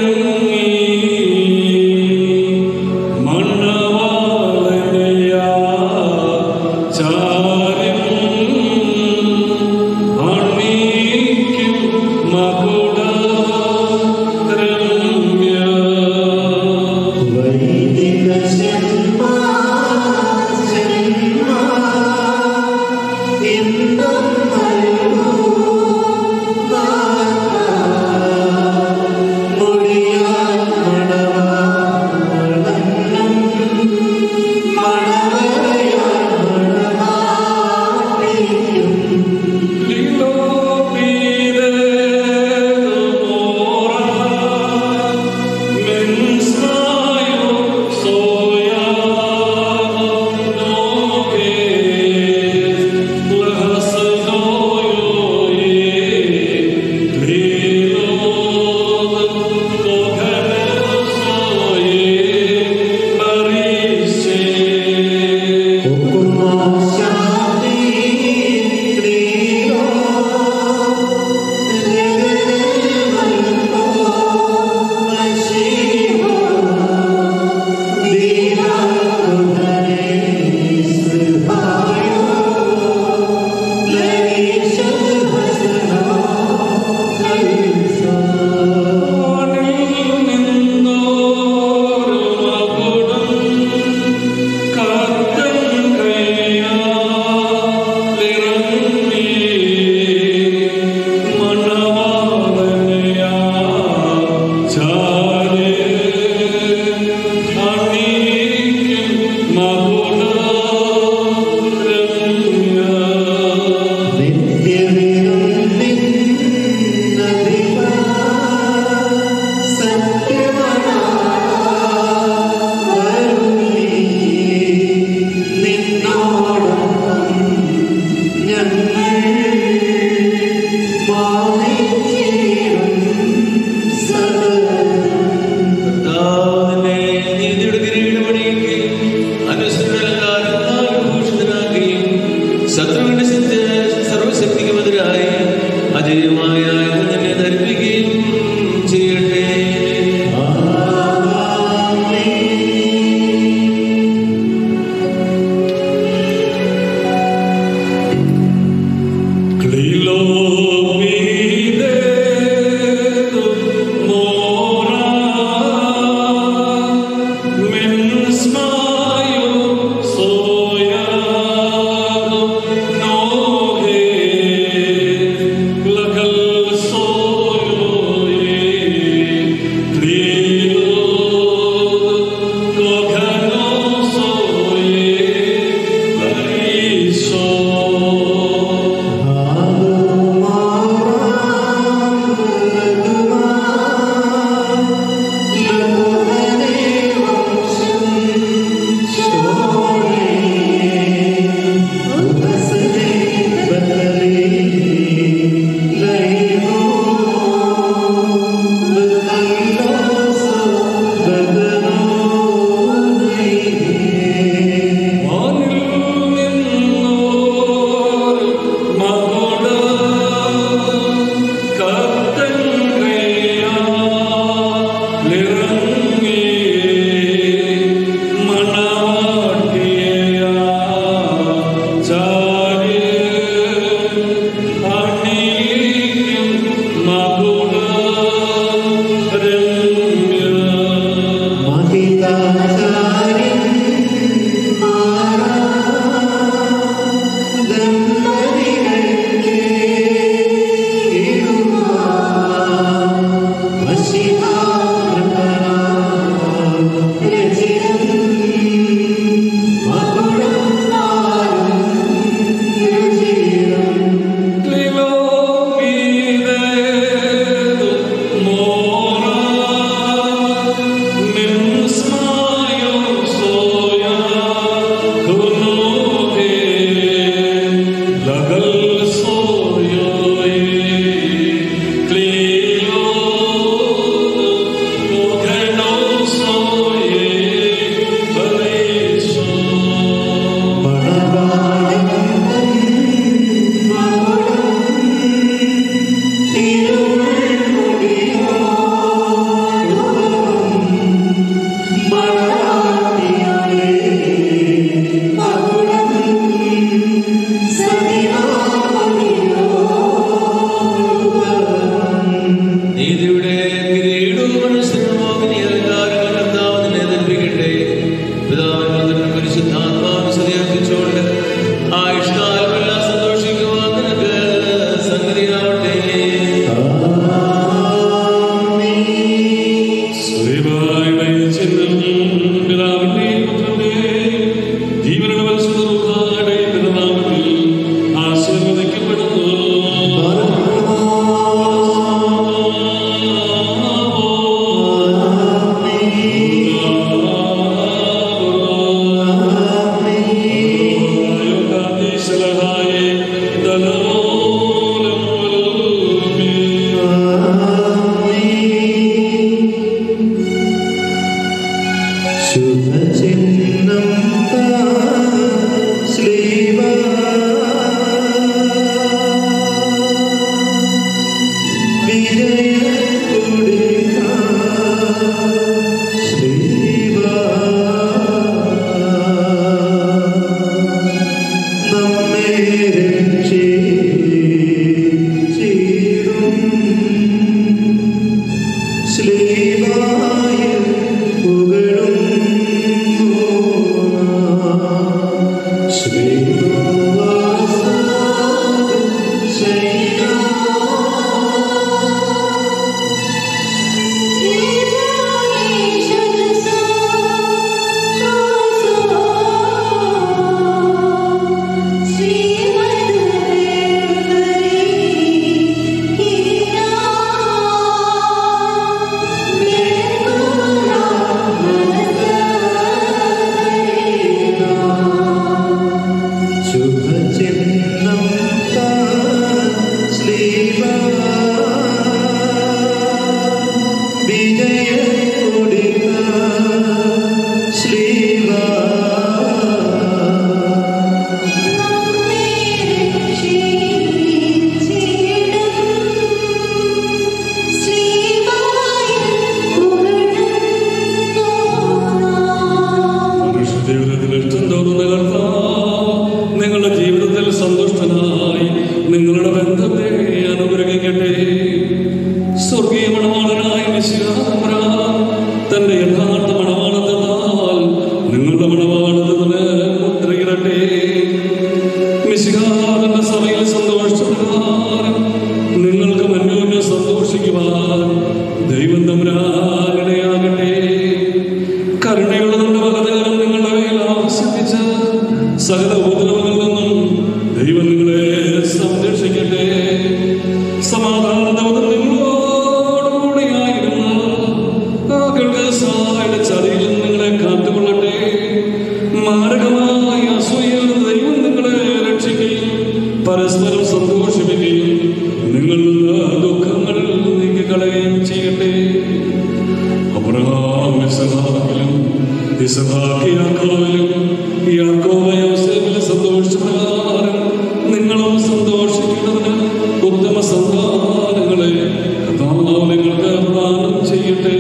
ജീവിപ്പാൻ ദൈവം തമ്മിലാകട്ടെ കരുണയുള്ള നമ്മുടെ ഭഗതകരം നിങ്ങളുടെ മേൽ ആവശ്യപ്പിച്ച് സകല ഉപദ്രവങ്ങളിൽ നിന്നും ദൈവം നിങ്ങളെ സംരക്ഷിക്കട്ടെ സമാധാനത്തോടെ നിങ്ങളോടുകൂടിയായിരുന്ന ആകൾക്ക് സഹായുടെ ചതിയിൽ നിന്ന് നിങ്ങളെ കാത്തുകൊള്ളട്ടെ മാരകമായ അസൂയയിൽ നിന്ന് ദൈവം നിങ്ങളെ രക്ഷിക്കുകയും പരസ്പരം സന്തോഷിപ്പിക്കുകയും നിങ്ങളിൽ നിന്ന് ദുഃഖങ്ങൾ നീക്കിക്കളയുകയും ചെയ്യട്ടെ അബ്രഹാം ഇസഹാക്കിലും ഇസഹാക്ക് യാക്കോവിലും യാക്കോബ് യോസേഫിലും സന്തോഷിച്ച പ്രകാരം നിങ്ങളും സന്തോഷിക്കുന്നതിന് ഉത്തമ സന്താനങ്ങളെ കർത്താവ് നിങ്ങൾക്ക് പ്രദാനം ചെയ്യട്ടെ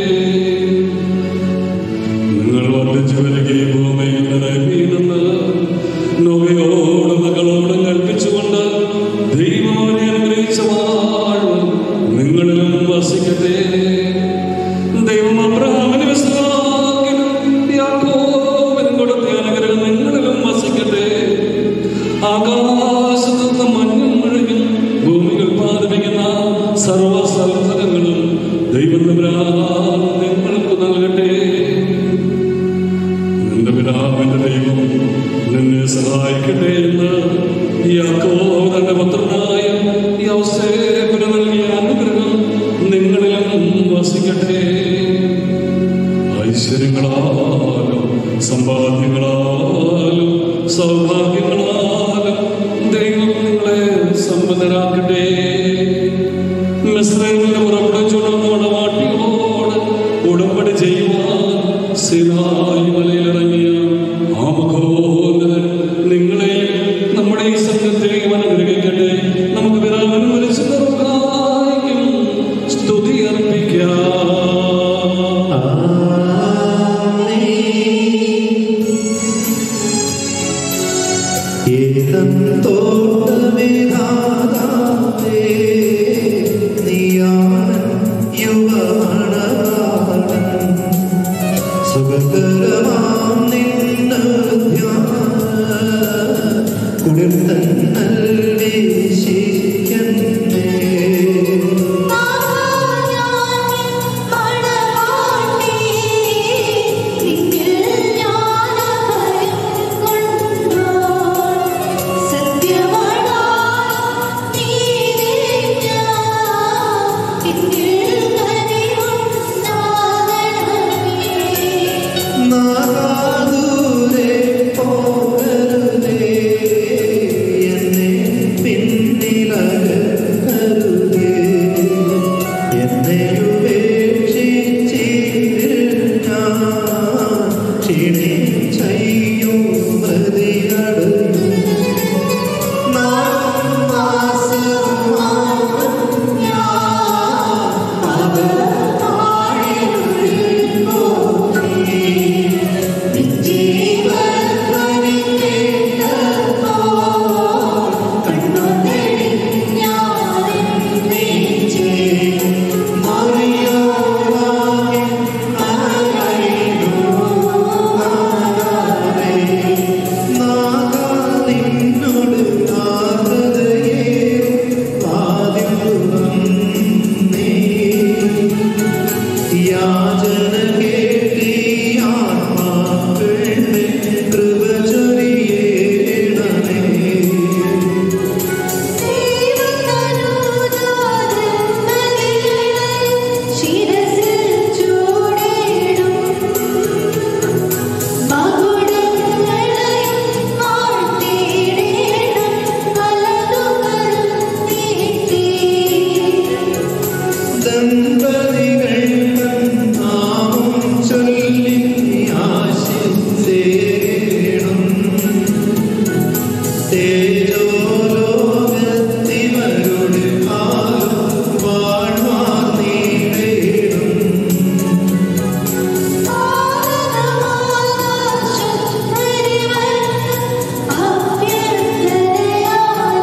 നിങ്ങൾ വർദ്ധിച്ചു വരികയും ഭൂമിയിൽ നിറയുമെന്ന് നോവയോട് മകളോടും കൽപ്പിച്ചുകൊണ്ട് ദൈവം അവരെ അനുഗ്രഹിച്ച വാഴ്വ് നിങ്ങളിലും വസിക്കട്ടെ ദൈവം അബ്രഹാമിന് വിശ്വാസിനും യാക്കോബിനും കൊടുത്ത അനുഗ്രഹം നിങ്ങളിലും വസിക്കട്ടെ ആകാശത്ത് നിന്ന് മഞ്ഞും മഴയും ഭൂമിയിൽ ഉത്പാദിപ്പിക്കുന്ന സർവ സൽഫലങ്ങളും ദൈവം തമ്പുരാൻ നിങ്ങൾക്ക് നൽകട്ടെ നിന്റെ പിതാവിന്റെ ദൈവം നിന്നെ സഹായിക്കട്ടെ എന്ന് യാക്കോബ് തന്റെ പുത്രനായ യൗസേപ്പിന് നൽകിയ അനുഗ്രഹം നിങ്ങളിലും വസിക്കട്ടെ ഐശ്വര്യങ്ങളാലും സമ്പാദ്യങ്ങളാലും സൗഭാഗ്യങ്ങളാലും ദൈവം നിങ്ങളെ സമ്പന്നരാക്കട്ടെ മിശ്രമിന്റെ പുറപ്പെടുച്ചുകൊണ്ടുവന്ന ഉടവാട്ടികളോട് ഉടമ്പടി ചെയ്യുവാൻ സിനായി മലയിലിറങ്ങിയ ആമഘോലൻ നിങ്ങളെയും നമ്മുടെ ഈ സംഘത്തെയും അനുഗ്രഹിക്കട്ടെ നമുക്ക് പിതാവിനും പരിശുദ്ധർക്കായും സ്തുതി അർപ്പിക്കാം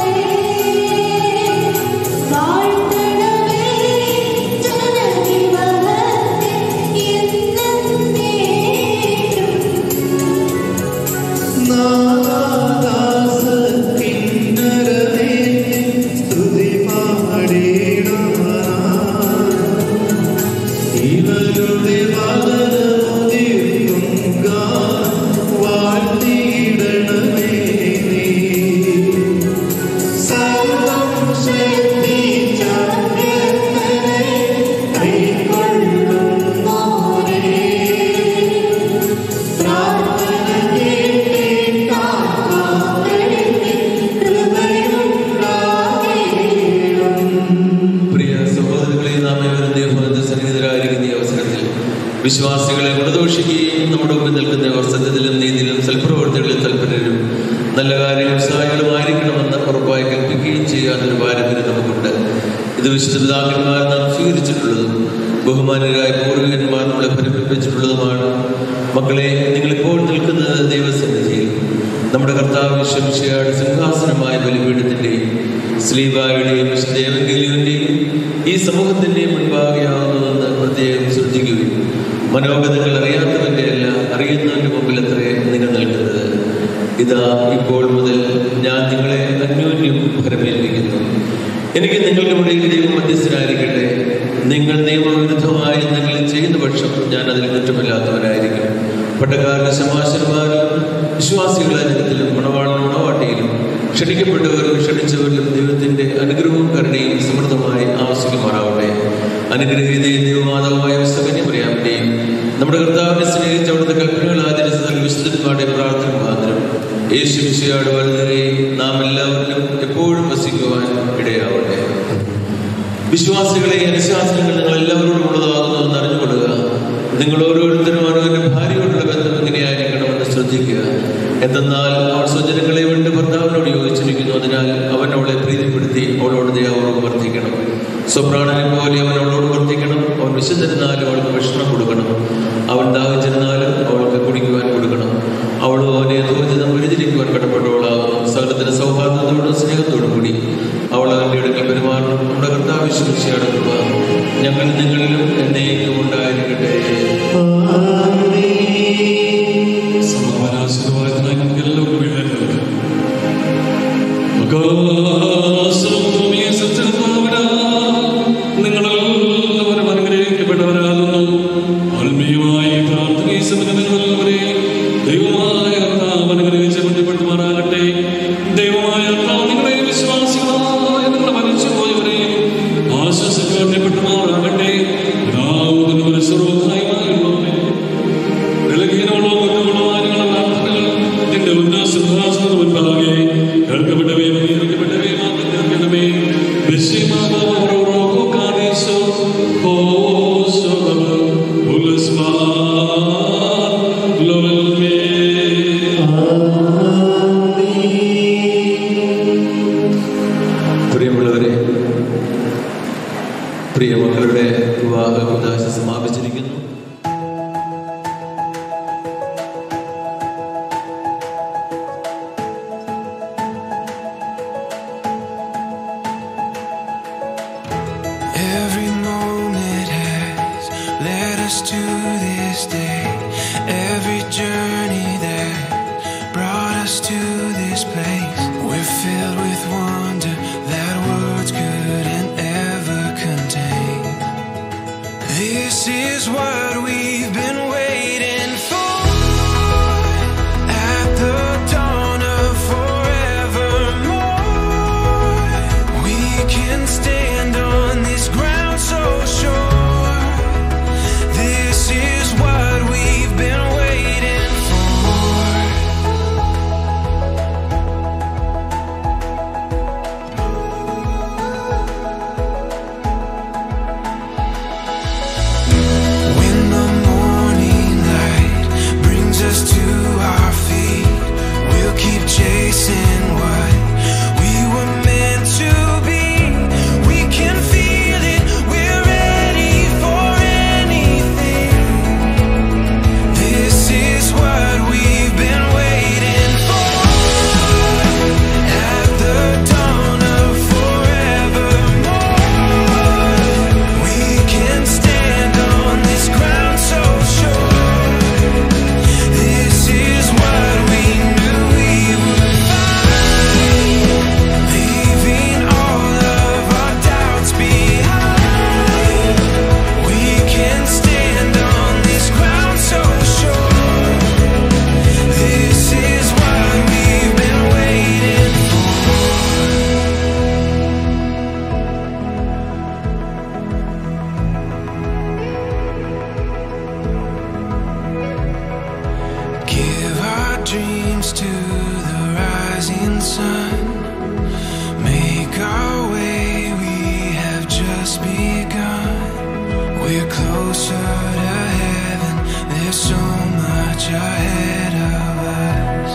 வாழ்ത്തണമേ ജനനിവ നിങ്ങളുടെ വാഹനമുതിർക്കും വാഴ്ത്തിയിടണമേ നീ സർവം ശക്തി ചാന്ദ്രനെ കൈക്കൊള്ളുന്നോരേ പ്രാർത്ഥന പ്രിയ സഹോദരങ്ങളെ നാം ഏവരും ദൈവഭവനത്തിൽ സന്നിഹിതരായിരിക്കുന്ന ഈ അവസരത്തിൽ വിശ്വാസികളെ ഗുണദോഷിക്കുകയും നമ്മുടെ മുമ്പിൽ നിൽക്കുന്ന അവർ സത്യത്തിലും നീതിയിലും സൽപ്രവർത്തികളിലും തൽപരരും നല്ല കാര്യങ്ങളും സഹായികളുമായിരിക്കണമെന്ന് ഉറപ്പായി കൽപ്പിക്കുകയും ചെയ്യാനൊരു പാരമ്പര്യം നമുക്കുണ്ട് ഇത് വിശുദ്ധ പിതാക്കന്മാർ നാം സ്വീകരിച്ചിട്ടുള്ളതും ബഹുമാനരായ പൂർവികന്മാർ നമ്മളെ പരിപ്പിച്ചിട്ടുള്ളതുമാണ് മക്കളെ നിങ്ങളിപ്പോൾ നിൽക്കുന്നത് ദൈവസന്നിധിയിൽ നമ്മുടെ കർത്താവ് വിശ്വമിഷയുടെ സിംഹാസനമായ ബലിപീഠത്തിന്റെയും സ്ലീബായുടെയും വിശുദ്ധേവങ്കലിയുടെയും ഈ സമൂഹത്തിന്റെയും മുൻപാകെയാവുന്നതെന്ന് പ്രത്യേകം ശ്രദ്ധിക്കുകയും മനോഗതങ്ങൾ അറിയാത്തവന്റെ അല്ല അറിയുന്നവന്റെ മുമ്പിൽ അത്രേ നിങ്ങൾ നിൽക്കുന്നത് ഇതാ ഇപ്പോൾ മുതൽ ഞാൻ നിങ്ങളെ അന്യോന്യം ഫലമേൽപ്പിക്കുന്നു എനിക്ക് നിങ്ങളുടെ ഇടയിൽ ദൈവം മധ്യസ്ഥനായിരിക്കട്ടെ നിങ്ങൾ നിയമവിരുദ്ധമായി എന്തെങ്കിലും ചെയ്യുന്ന പക്ഷം ഞാൻ അതിൽ കുറ്റമില്ലാത്തവനായിരിക്കും പട്ടക്കാരുടെ ശമാശന്മാരും വിശ്വാസികളെ ജനത്തിലും മണവാളിനും മണവാട്ടിയിലും ക്ഷണിക്കപ്പെട്ടവരും ക്ഷണിച്ചവരിലും ദൈവത്തിന്റെ അനുഗ്രഹവും കരുണയും സമൃദ്ധമായി ആവശ്യമാറാവട്ടെ അനുഗ്രഹീതയും ദൈവമാതാവുമായ സകന്യമറിയാമിന്റെയും നമ്മുടെ കർത്താവിനെ സ്നേഹിച്ച അവിടുത്തെ കൽപ്പനകൾ ആചരിച്ച നല്ല വിശുദ്ധന്മാരുടെ പ്രാർത്ഥന മുഖാന്തരം യേശു വിശയാട് വരുന്നവരെയും നാം എല്ലാവരിലും എപ്പോഴും വസിക്കുവാൻ ഇടയാവട്ടെ വിശ്വാസികളെ അനുശാസനങ്ങൾ നിങ്ങൾ എല്ലാവരോടും ഉള്ളതാകുന്നു എന്ന് അറിഞ്ഞുകൊള്ളുക നിങ്ങൾ ഓരോരുത്തരും അവരുടെ ഭാര്യയോടുള്ള ബന്ധം എങ്ങനെയായിരിക്കണമെന്ന് ശ്രദ്ധിക്കുക എന്തെന്നാൽ അവൾ സ്വജനങ്ങളെ വിട്ട് ഭർത്താവിനോട് യോജിച്ചിരിക്കുന്നു അതിനാൽ അവൻ അവളെ പ്രീതിപ്പെടുത്തി അവളോട് ദയാവോട് വർദ്ധിക്കണം സ്വപ്രാണനെ പോലെ അവൻ അവളോട് വർദ്ധിക്കണം അവൻ വിശുദ്ധരുന്നാലും അവൾക്ക് ഭക്ഷണം കൊടുക്കണം അവൻ ദാഹിച്ചിരുന്നാലും അവൾക്ക് കുടിക്കുവാൻ കൊടുക്കണം അവളും അവനെ യഥോചിതം പരിചരിക്കുവാൻ കടപ്പെട്ടവളാകുന്നു സകലത്തിന് സൗഹാർദ്ദത്തോടും സ്നേഹത്തോടും കൂടി അവൾ അവൻ്റെ അടുക്കൽ പെരുമാറണം നമ്മുടെ കർത്താവ് വിശ്വസിച്ചയുടെ കൃപ ഞങ്ങൾ നിങ്ങളിലും എന്നേക്കും ഉണ്ടായിരിക്കട്ടെ സമാനാശീർവാദത്തിനായി നമുക്ക് എല്ലാവർക്കും എഴുന്നേൽക്കാം ആകാശഭൂമി സൃഷ്ടിച്ചവനാ, നിങ്ങളെല്ലാവരും അനുഗ്രഹിക്കപ്പെട്ടവരാകുന്നു ആത്മീയമായ ഈ പ്രാർത്ഥനയെ സംബന്ധിച്ച് നിങ്ങളെല്ലാവരെയും ദൈവമായ കർത്താവ് അനുഗ്രഹിച്ച് ബന്ധപ്പെട്ടുമാറാകട്ടെ ദൈവമായ കർത്താവ് നിങ്ങളെ വിശ്വാസികളായ നിങ്ങളെ മരിച്ചുപോയവരെയും ആശ്വസിക്കപ്പെട്ടുമാറാകട്ടെ പിതാവ് സർവ്വതായുള്ളവരെ ബലഹീനമുള്ള മക്കളുമാരുള്ള പ്രാർത്ഥനകൾ നിന്റെ ഉന്നതസിംഹാസനത്തിന് മുൻപാകെ കേൾക്കപ്പെട്ടവയും അംഗീകരിക്കപ്പെട്ടവയും ആക്കി തീർക്കണമേ വിശ്വമാതാവോ കാദേശോ പ്രിയമുള്ളവരെ പ്രിയ മക്കളുടെ വിവാഹ ഉദാശ സമാപിച്ചിരിക്കുന്നു Every moment has led us to this day. Every journey that brought us to this place. We're filled with wonder that words couldn't ever contain. This is what we've been waiting for. At the dawn of forevermore, we can stand on this ground so sure. This is what we've been waiting for. When the morning dreams to the rising sun. Make our way, we have just begun. We're closer to heaven, there's so much ahead of us.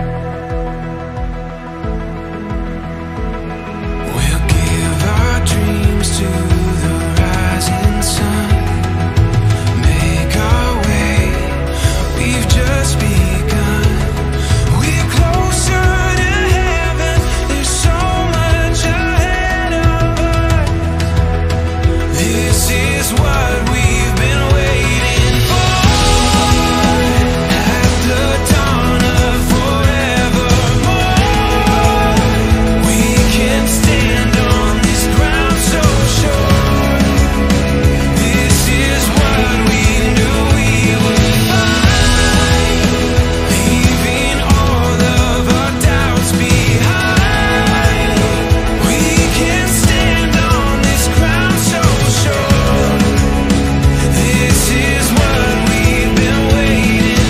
We'll give our dreams to the rising sun. Make our way, we've just begun. We're closer to heaven, there's so much ahead of us. This is what we've been waiting for. At the dawn of forevermore, we can stand on this ground so sure. This is what we knew we would find, leaving all of our doubts behind. We can stand on this ground so sure. This is what we've been waiting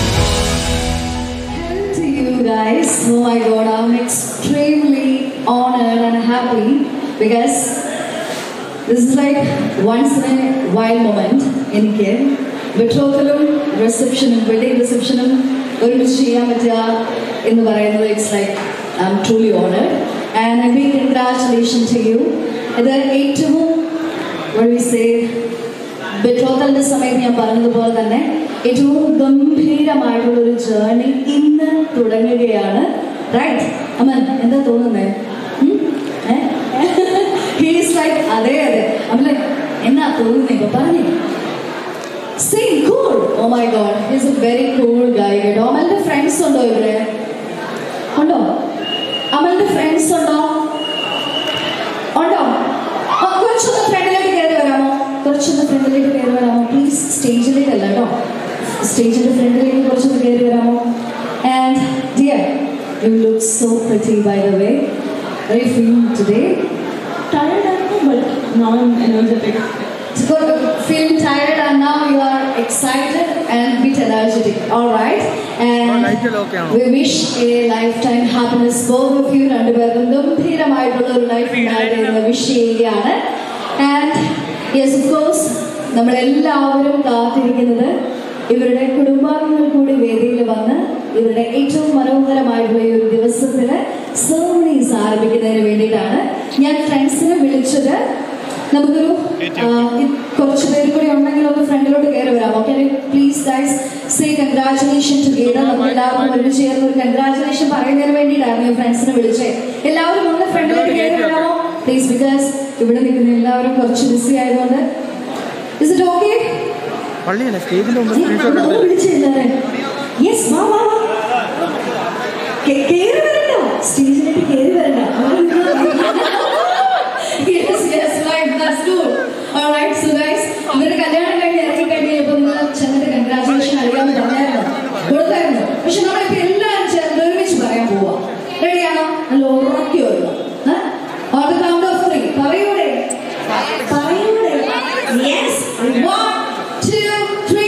to you guys. Oh my god, I'm extremely honored and happy because this is like once in a while moment എനിക്ക് ബെട്രോത്തിലും റിസപ്ഷനും wedding റിസപ്ഷനും ഒരുമിച്ച് ചെയ്യാൻ പറ്റുക എന്ന് പറയുന്നത് it's like I'm truly honoured and I be congratulation to you ഇത് ഏറ്റവും what we say ബെട്രോത്തലിന്റെ സമയത്ത് ഞാൻ പറഞ്ഞതുപോലെ തന്നെ ഏറ്റവും ഗംഭീരമായിട്ടുള്ള ഒരു ജേർണി ഇന്ന് തുടങ്ങുകയാണ് റൈറ്റ് അമൻ എന്താ തോന്നുന്നേ ഹീസ് ലൈക്ക് അതെ അതെ അമൻ ലൈക്ക് എന്നാ തോന്നുന്നേ ഇപ്പൊ പറഞ്ഞു see cool oh my God is a very cool guy കേട്ടോ അമലിന്റെ ഫ്രണ്ട്സ് ഉണ്ടോ ഇവിടെ ഉണ്ടോ അമലിന്റെ ഫ്രണ്ട്സ് ഉണ്ടോ ഉണ്ടോ ആ, കുറച്ചൊന്ന് ഫ്രണ്ടിലേക്ക് കയറി വരാമോ കുറച്ചൊന്ന് ഫ്രണ്ടിലേക്ക് കയറി വരാമോ പ്ലീസ് സ്റ്റേജിലേക്ക് അല്ല കേട്ടോ സ്റ്റേജിന്റെ ഫ്രണ്ടിലേക്ക് കുറച്ചൊന്ന് കയറി വരാമോ and dear you look so pretty by the way very feel today tired I know, but now I'm energetic. Feeling tired and now you are excited and bit energetic. All right. And we wish a lifetime happiness both of you. രണ്ടുപേർക്കും ഗംഭീരമായിട്ടുള്ള ഒരു life ഉണ്ടാകട്ടെ എന്ന് wish ചെയ്യുകയാണ് and yes of course നമ്മളെല്ലാവരും കാത്തിരിക്കുന്നത് ഇവരുടെ കുടുംബാംഗങ്ങൾ കൂടി വേദിയിൽ വന്ന് ഇവരുടെ ഏറ്റവും മനോഹരമായിട്ടുള്ള ഈ ഒരു ദിവസത്തില് സെർമണീസ് ആരംഭിക്കുന്നതിന് വേണ്ടിയിട്ടാണ് ഞാൻ ഫ്രണ്ട്സിനെ വിളിച്ചത് നമുക്കൊരു ആ, ഇ- കുറച്ച് പേര് കൂടി ഉണ്ടെങ്കിൽ ഒന്ന് ഫ്രണ്ടിലോട്ട് കയറി വരാം okay please guys say congratulation together നമുക്ക് എല്ലാവർക്കും ഒരുമിച്ച് ചേർന്ന് ഒരു കൺഗ്രാറ്റുലേഷൻ പറയുന്നതിന് വേണ്ടിയിട്ടായിരുന്നു ഞാൻ ഫ്രണ്ട്സിനെ വിളിച്ചത് എല്ലാവരും ഒന്ന് ഫ്രണ്ടിലോട്ട് കയറി വരാമോ പ്ലീസ് ബിക്കോസ് ഇവിടെ നിൽക്കുന്ന എല്ലാവരും കുറച്ച് ബിസി ആയതുകൊണ്ട് ഇസ് ഇറ്റ് ഓക്കെ പള്ളിയല്ല സ്റ്റേജിൽ മുമ്പ് സ്ക്രീൻഷോട്ട് എടുത്ത് വിളിച്ചില്ലേ യെസ് വാ വാ വാ കേ- കേറി വരണ്ട സ്റ്റേജിലേക്ക് കേറി വരണ്ട yes yes right that's good alright so guys ഇവരുടെ കല്യാണം കഴിഞ്ഞ് ഇറങ്ങി കഴിഞ്ഞപ്പോൾ നിങ്ങൾ ചെന്നിട്ട് കൺഗ്രാറ്റുലേഷൻ അറിയാമെന്ന് പറഞ്ഞായിരുന്നു കൊടുത്തായിരുന്നു പക്ഷെ നമ്മളിപ്പോ എല്ലാവരും ചേർന്ന് ഒരുമിച്ച് പറയാൻ പോവാ റെഡിയാണോ നല്ല ഉറക്കി വരുന്നു on the count of three പറയൂടെ പറയൂടെ yes one two three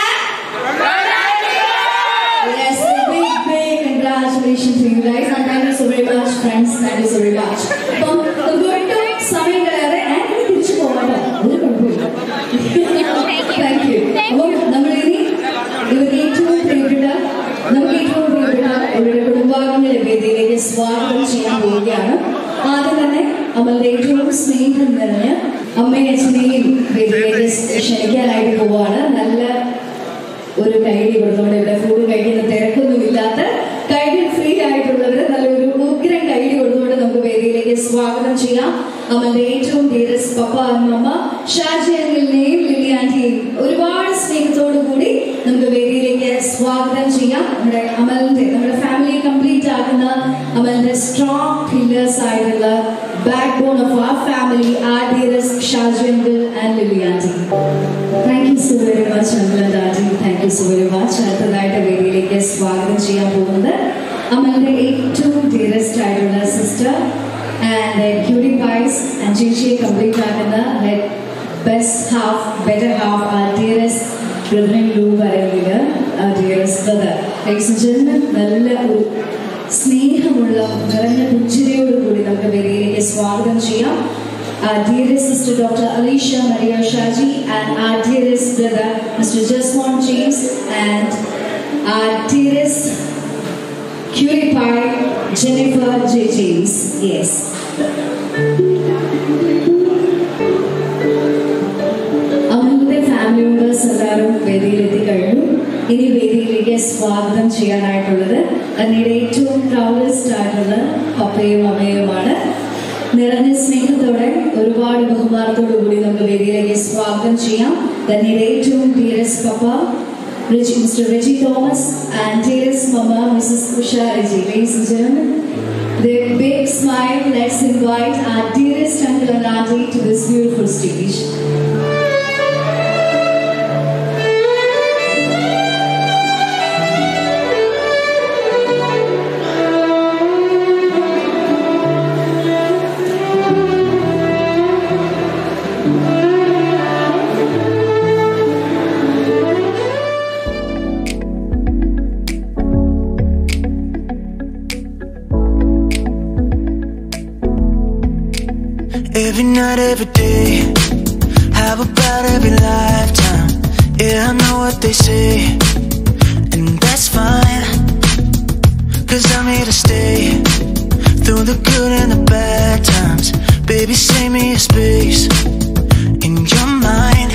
Yes, a big, big congratulations to you guys and thank you so very much, friends. Thank you so very much. അപ്പം നമുക്ക് വീണ്ടും സമയം കളയാതെ ആന്റണി തിരിച്ചു പോകട്ടോ ഒരു കുഴപ്പമില്ല താങ്ക് യു അപ്പം നമ്മൾ ഇനി ഇവർക്ക് ഏറ്റവും പ്രിയപ്പെട്ട നമുക്ക് ഏറ്റവും പ്രിയപ്പെട്ട ഇവരുടെ കുടുംബാംഗങ്ങളെ വേദിയിലേക്ക് സ്വാഗതം ചെയ്യാൻ പോവുകയാണ് ആദ്യം തന്നെ അമലിന്റെ ഏറ്റവും സ്നേഹം നിറഞ്ഞ് അമ്മയും അച്ഛനെയും വേദിയിലേക്ക് ക്ഷണിക്കാനായിട്ട് പോവാണ് നല്ല ഒരു കൈഡി കൊടുത്തോണ്ട് ഇവിടെ ഫുഡ് കഴിക്കുന്ന തിരക്കൊന്നും ഇല്ലാത്ത കൈഡി ഫ്രീ ആയിട്ടുള്ളവര് നല്ലൊരു ഉഗ്രം കൈഡി കൊടുത്തുകൊണ്ട് നമുക്ക് വേദിയിലേക്ക് സ്വാഗതം ചെയ്യാം അമ്മന്റെ ഏറ്റവും ഡിയറസ്റ്റ് പപ്പ അമ്മ ഷാജി അങ്കിളിനെയും ലിലി ആന്റിയെയും ഒരുപാട് സ്നേഹത്തോടു കൂടി നമുക്ക് വേദിയിലേക്ക് സ്വാഗതം ചെയ്യാം നമ്മുടെ അമലിന്റെ നമ്മുടെ ഫാമിലി കംപ്ലീറ്റ് ആക്കുന്ന അമലിന്റെ സ്ട്രോങ് പില്ലേഴ്സ് ആയിട്ടുള്ള ബാക്ക് ബോൺ ഓഫ് ആ ഫാമിലി ആ dearest Shaji uncle and Lily aunty thank you so very much Amala daddy thank you so very much അടുത്തതായിട്ട് വേദിയിലേക്ക് സ്വാഗതം ചെയ്യാൻ പോകുന്നത് അമലിന്റെ ഏറ്റവും ഡിയറസ്റ്റ് ആയിട്ടുള്ള sister and cutie pies and ചേച്ചിയെ കംപ്ലീറ്റ് ആക്കുന്ന ബെസ്റ്റ് ഹാഫ് ബെറ്റർ ഹാഫ് ആ ഡിയറസ്റ്റ് ബ്രദറിൻ ലൂ പറയുന്നത് ആ dearest brother Ladies and gentlemen, നല്ല ഒരു സ്നേഹമുള്ള നിറഞ്ഞ പുഞ്ചിരിയോടുകൂടി നമുക്ക് വേദിയിലേക്ക് സ്വാഗതം ചെയ്യാം Our dearest sister Dr. Alicia Maria Shaji and our dearest brother Mr. Jasmine James and our dearest cutie pie Jennifer J. James. Yes. അവരുടെ ഫാമിലി മെമ്പേഴ്സ് എല്ലാവരും വേദിയിലെത്തി കഴിഞ്ഞു ഇനി വേദിയിലേക്ക് സ്വാഗതം ചെയ്യാനായിട്ടുള്ളത് തന്നെയുടെ ഏറ്റവും പ്രൗഡസ്റ്റ് ആയിട്ടുള്ള പപ്പയും അമ്മയുമാണ് നിറഞ്ഞ സ്നേഹത്തോടെ ഒരുപാട് ബഹുമാനത്തോടു കൂടി നമുക്ക് വേദിയിലേക്ക് സ്വാഗതം ചെയ്യാം തന്നെയുടെ ഏറ്റവും ഡിയറസ്റ്റ് പപ്പ Rich, Mr. Reggie Thomas and dearest Mama, Mrs. Usha Reggie. Ladies and gentlemen, with a big smile, let's invite our dearest uncle and auntie to this beautiful stage. Every night, every day, how about every lifetime? Yeah, I know what they say, and that's fine. Cause I'm here to stay through the good and the bad times. Baby, save me a space in your mind.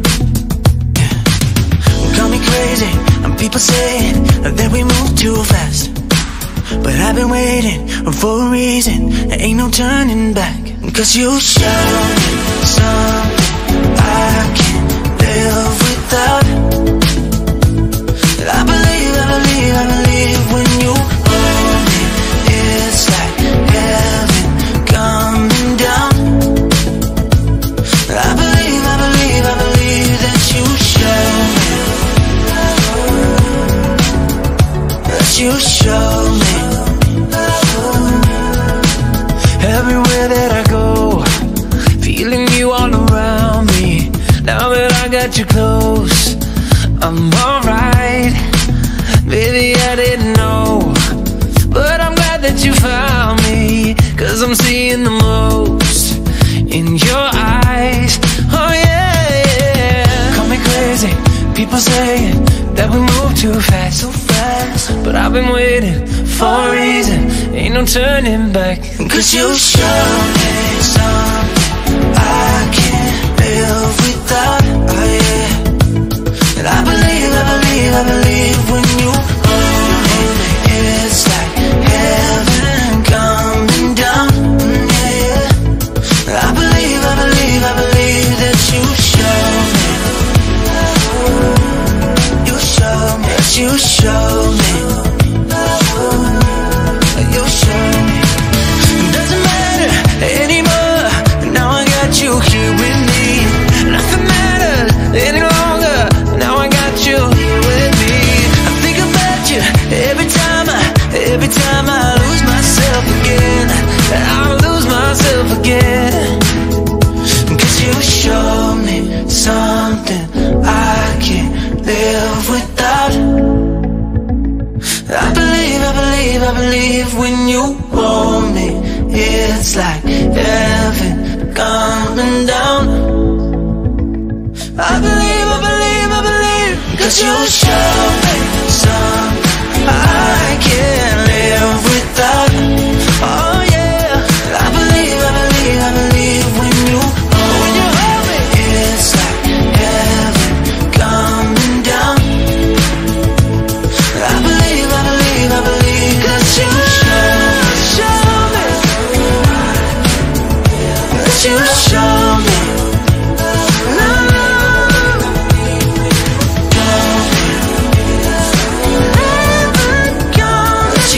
Yeah. Call me crazy, and people saying that we move too fast. But I've been waiting for a reason. There ain't no turning back. Cause you show me something I can't live without. I believe, I believe, I believe when you hold me. It's like heaven coming down. I believe, I believe, I believe that you show me. That you show me. Everywhere that I go, feeling you all around me. Now that I got you close, I'm alright. Baby, I didn't know, but I'm glad that you found me. Cause I'm seeing the most in your eyes. Oh, yeah, yeah. Call me crazy, people saying that we move too fast, so fast. But I've been waiting for a reason, ain't no turning back. Cause you show me something I can't live without. Oh, yeah. And I believe, I believe, I believe when you hold me, it's like heaven coming down. Mm, yeah, yeah. I believe, I believe, I believe that you show me. You show me, that you show me. You show me. Doesn't matter anymore. Now I got you here with me. Nothing matters any longer. Now I got you here with me. I think about you every time I, every time I lose myself again. I lose myself again. Cause you show me something I can't live without. I believe, I believe, I believe when you hold me, it's like heaven coming down. I believe, I believe, I believe, cause you show me something I can't live without. Oh yeah, I believe, I believe, I believe when you hold me, it's like heaven coming down. I believe, I believe, I believe that you show, show me, that you show me. No, that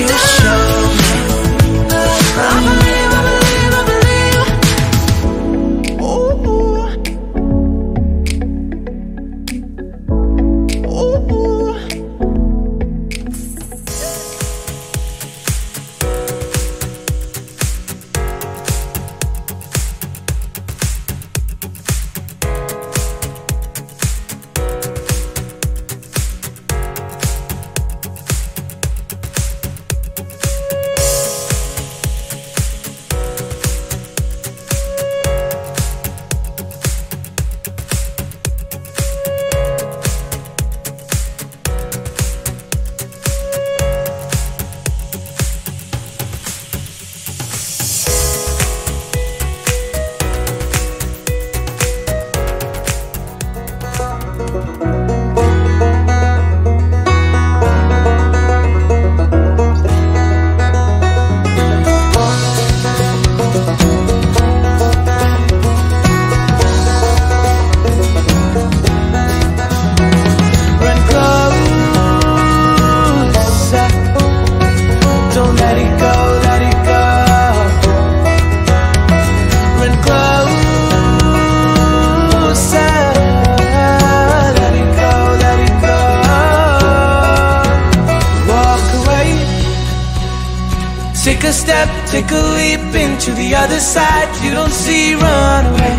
step, take a leap into the other side. You don't see, run away.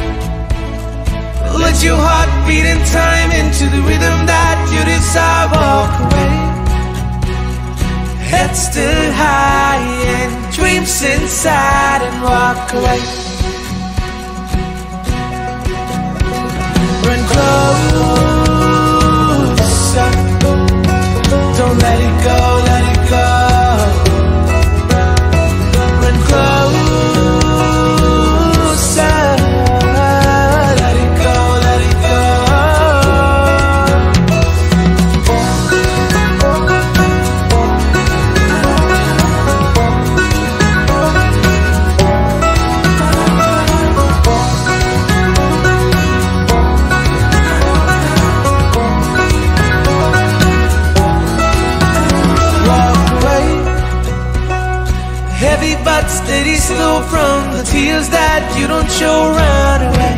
Let your heart beat in time into the rhythm that you desire. Walk away. Head still high and dreams inside and walk away. Run closer. Don't let it go, let it go. Run closer. Let it go, let it go. walk away. Heavy but steady, slow from the tears that you don't show. Run away.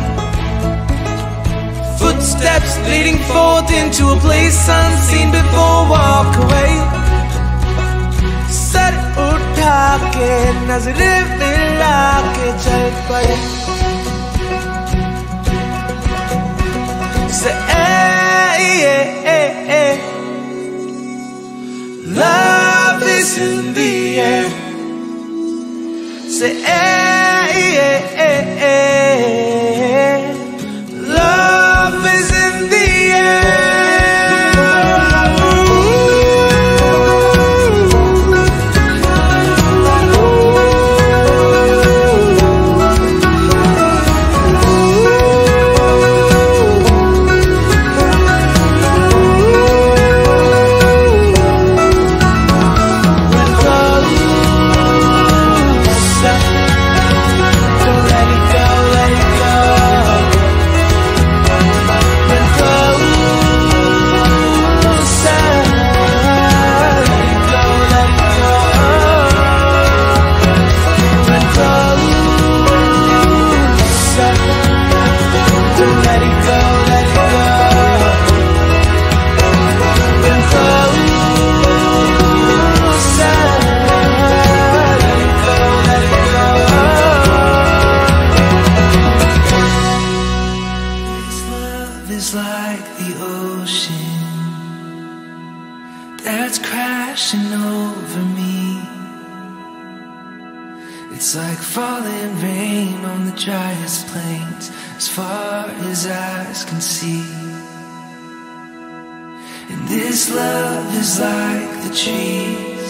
Footsteps leading forth into a place unseen before. Walk away. Set or target, नजरे मिला के चल पड़े. Say, hey, hey, hey, hey. Love is in the air. Say, hey, hey, hey, hey. Love is in the Don't let it go, let it go. Run closer. Let it go, let it go. Run closer. Don't let it go, let it go. Run closer. Let it go, let it go. This love is like the ocean that's crashing over me. It's like falling rain on the driest plains as far as eyes can see. And this love is like the trees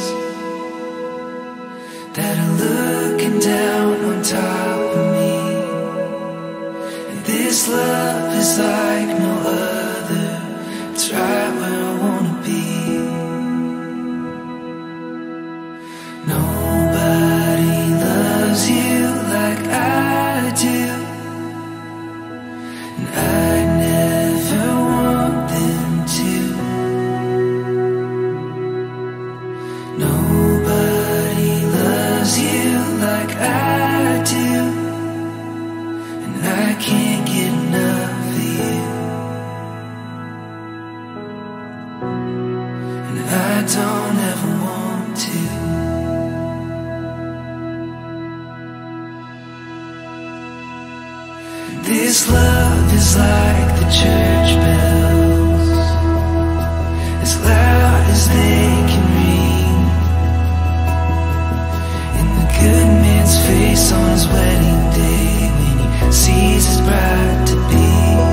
that are looking down on top of me. And this love is like no other. It's right where I wanna be. Nobody loves you like I do. And I never want them to. Nobody loves you like I do. And I can't get enough of you. And I don't ever want to. This love is like the church bells, as loud as they can ring. In the good man's face on his wedding day, when he sees his bride to be.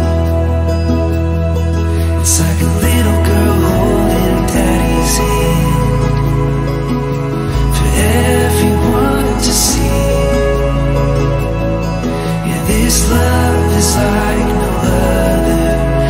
It's like a little girl holding her daddy's hand for everyone to see. Yeah, this love is like no other.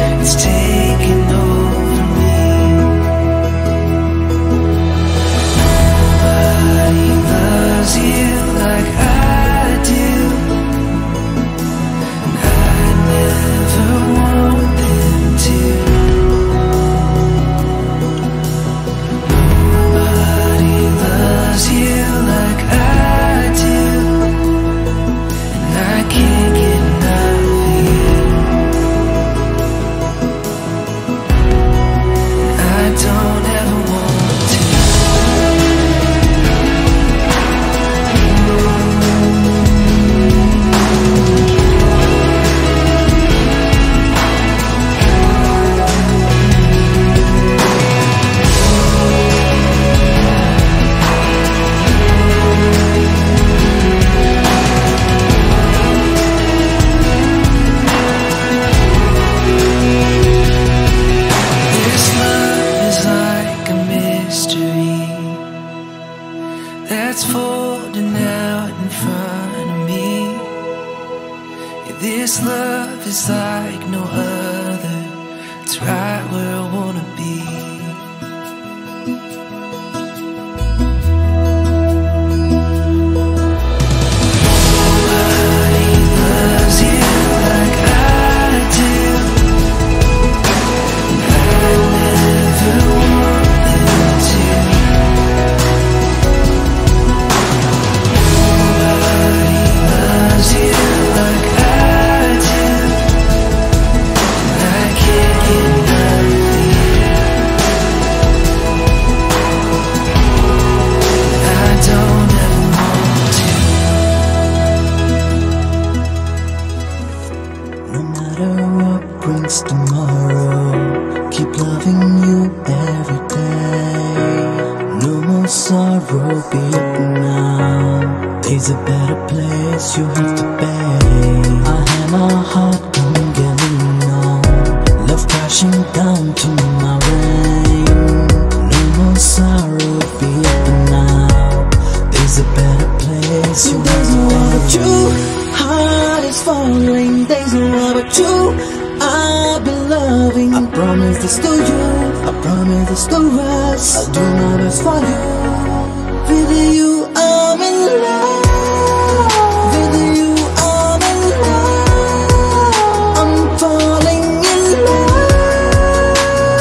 There's a better place you have to pay. I had my heart, don't get me wrong. Love crashing down to my rain. No more sorrow, be up now. There's a better place you have to pay. True heart is falling. There's no other true. I've been loving. I promise this to you. I promise this to us. I'll do my best for you. With you, I'm in love. With you, I'm in love. I'm falling in love.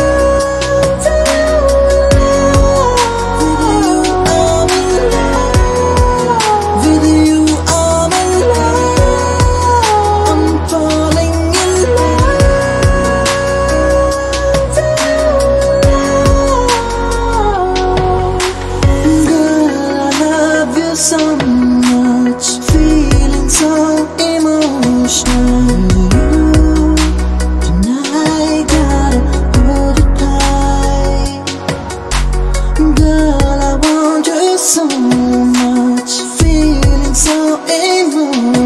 With you, I'm in love. I'm falling in love. Girl, I love you so much, feeling so emotional. You tonight gotta hold you tight. Girl, I want you so much, feeling so emotional.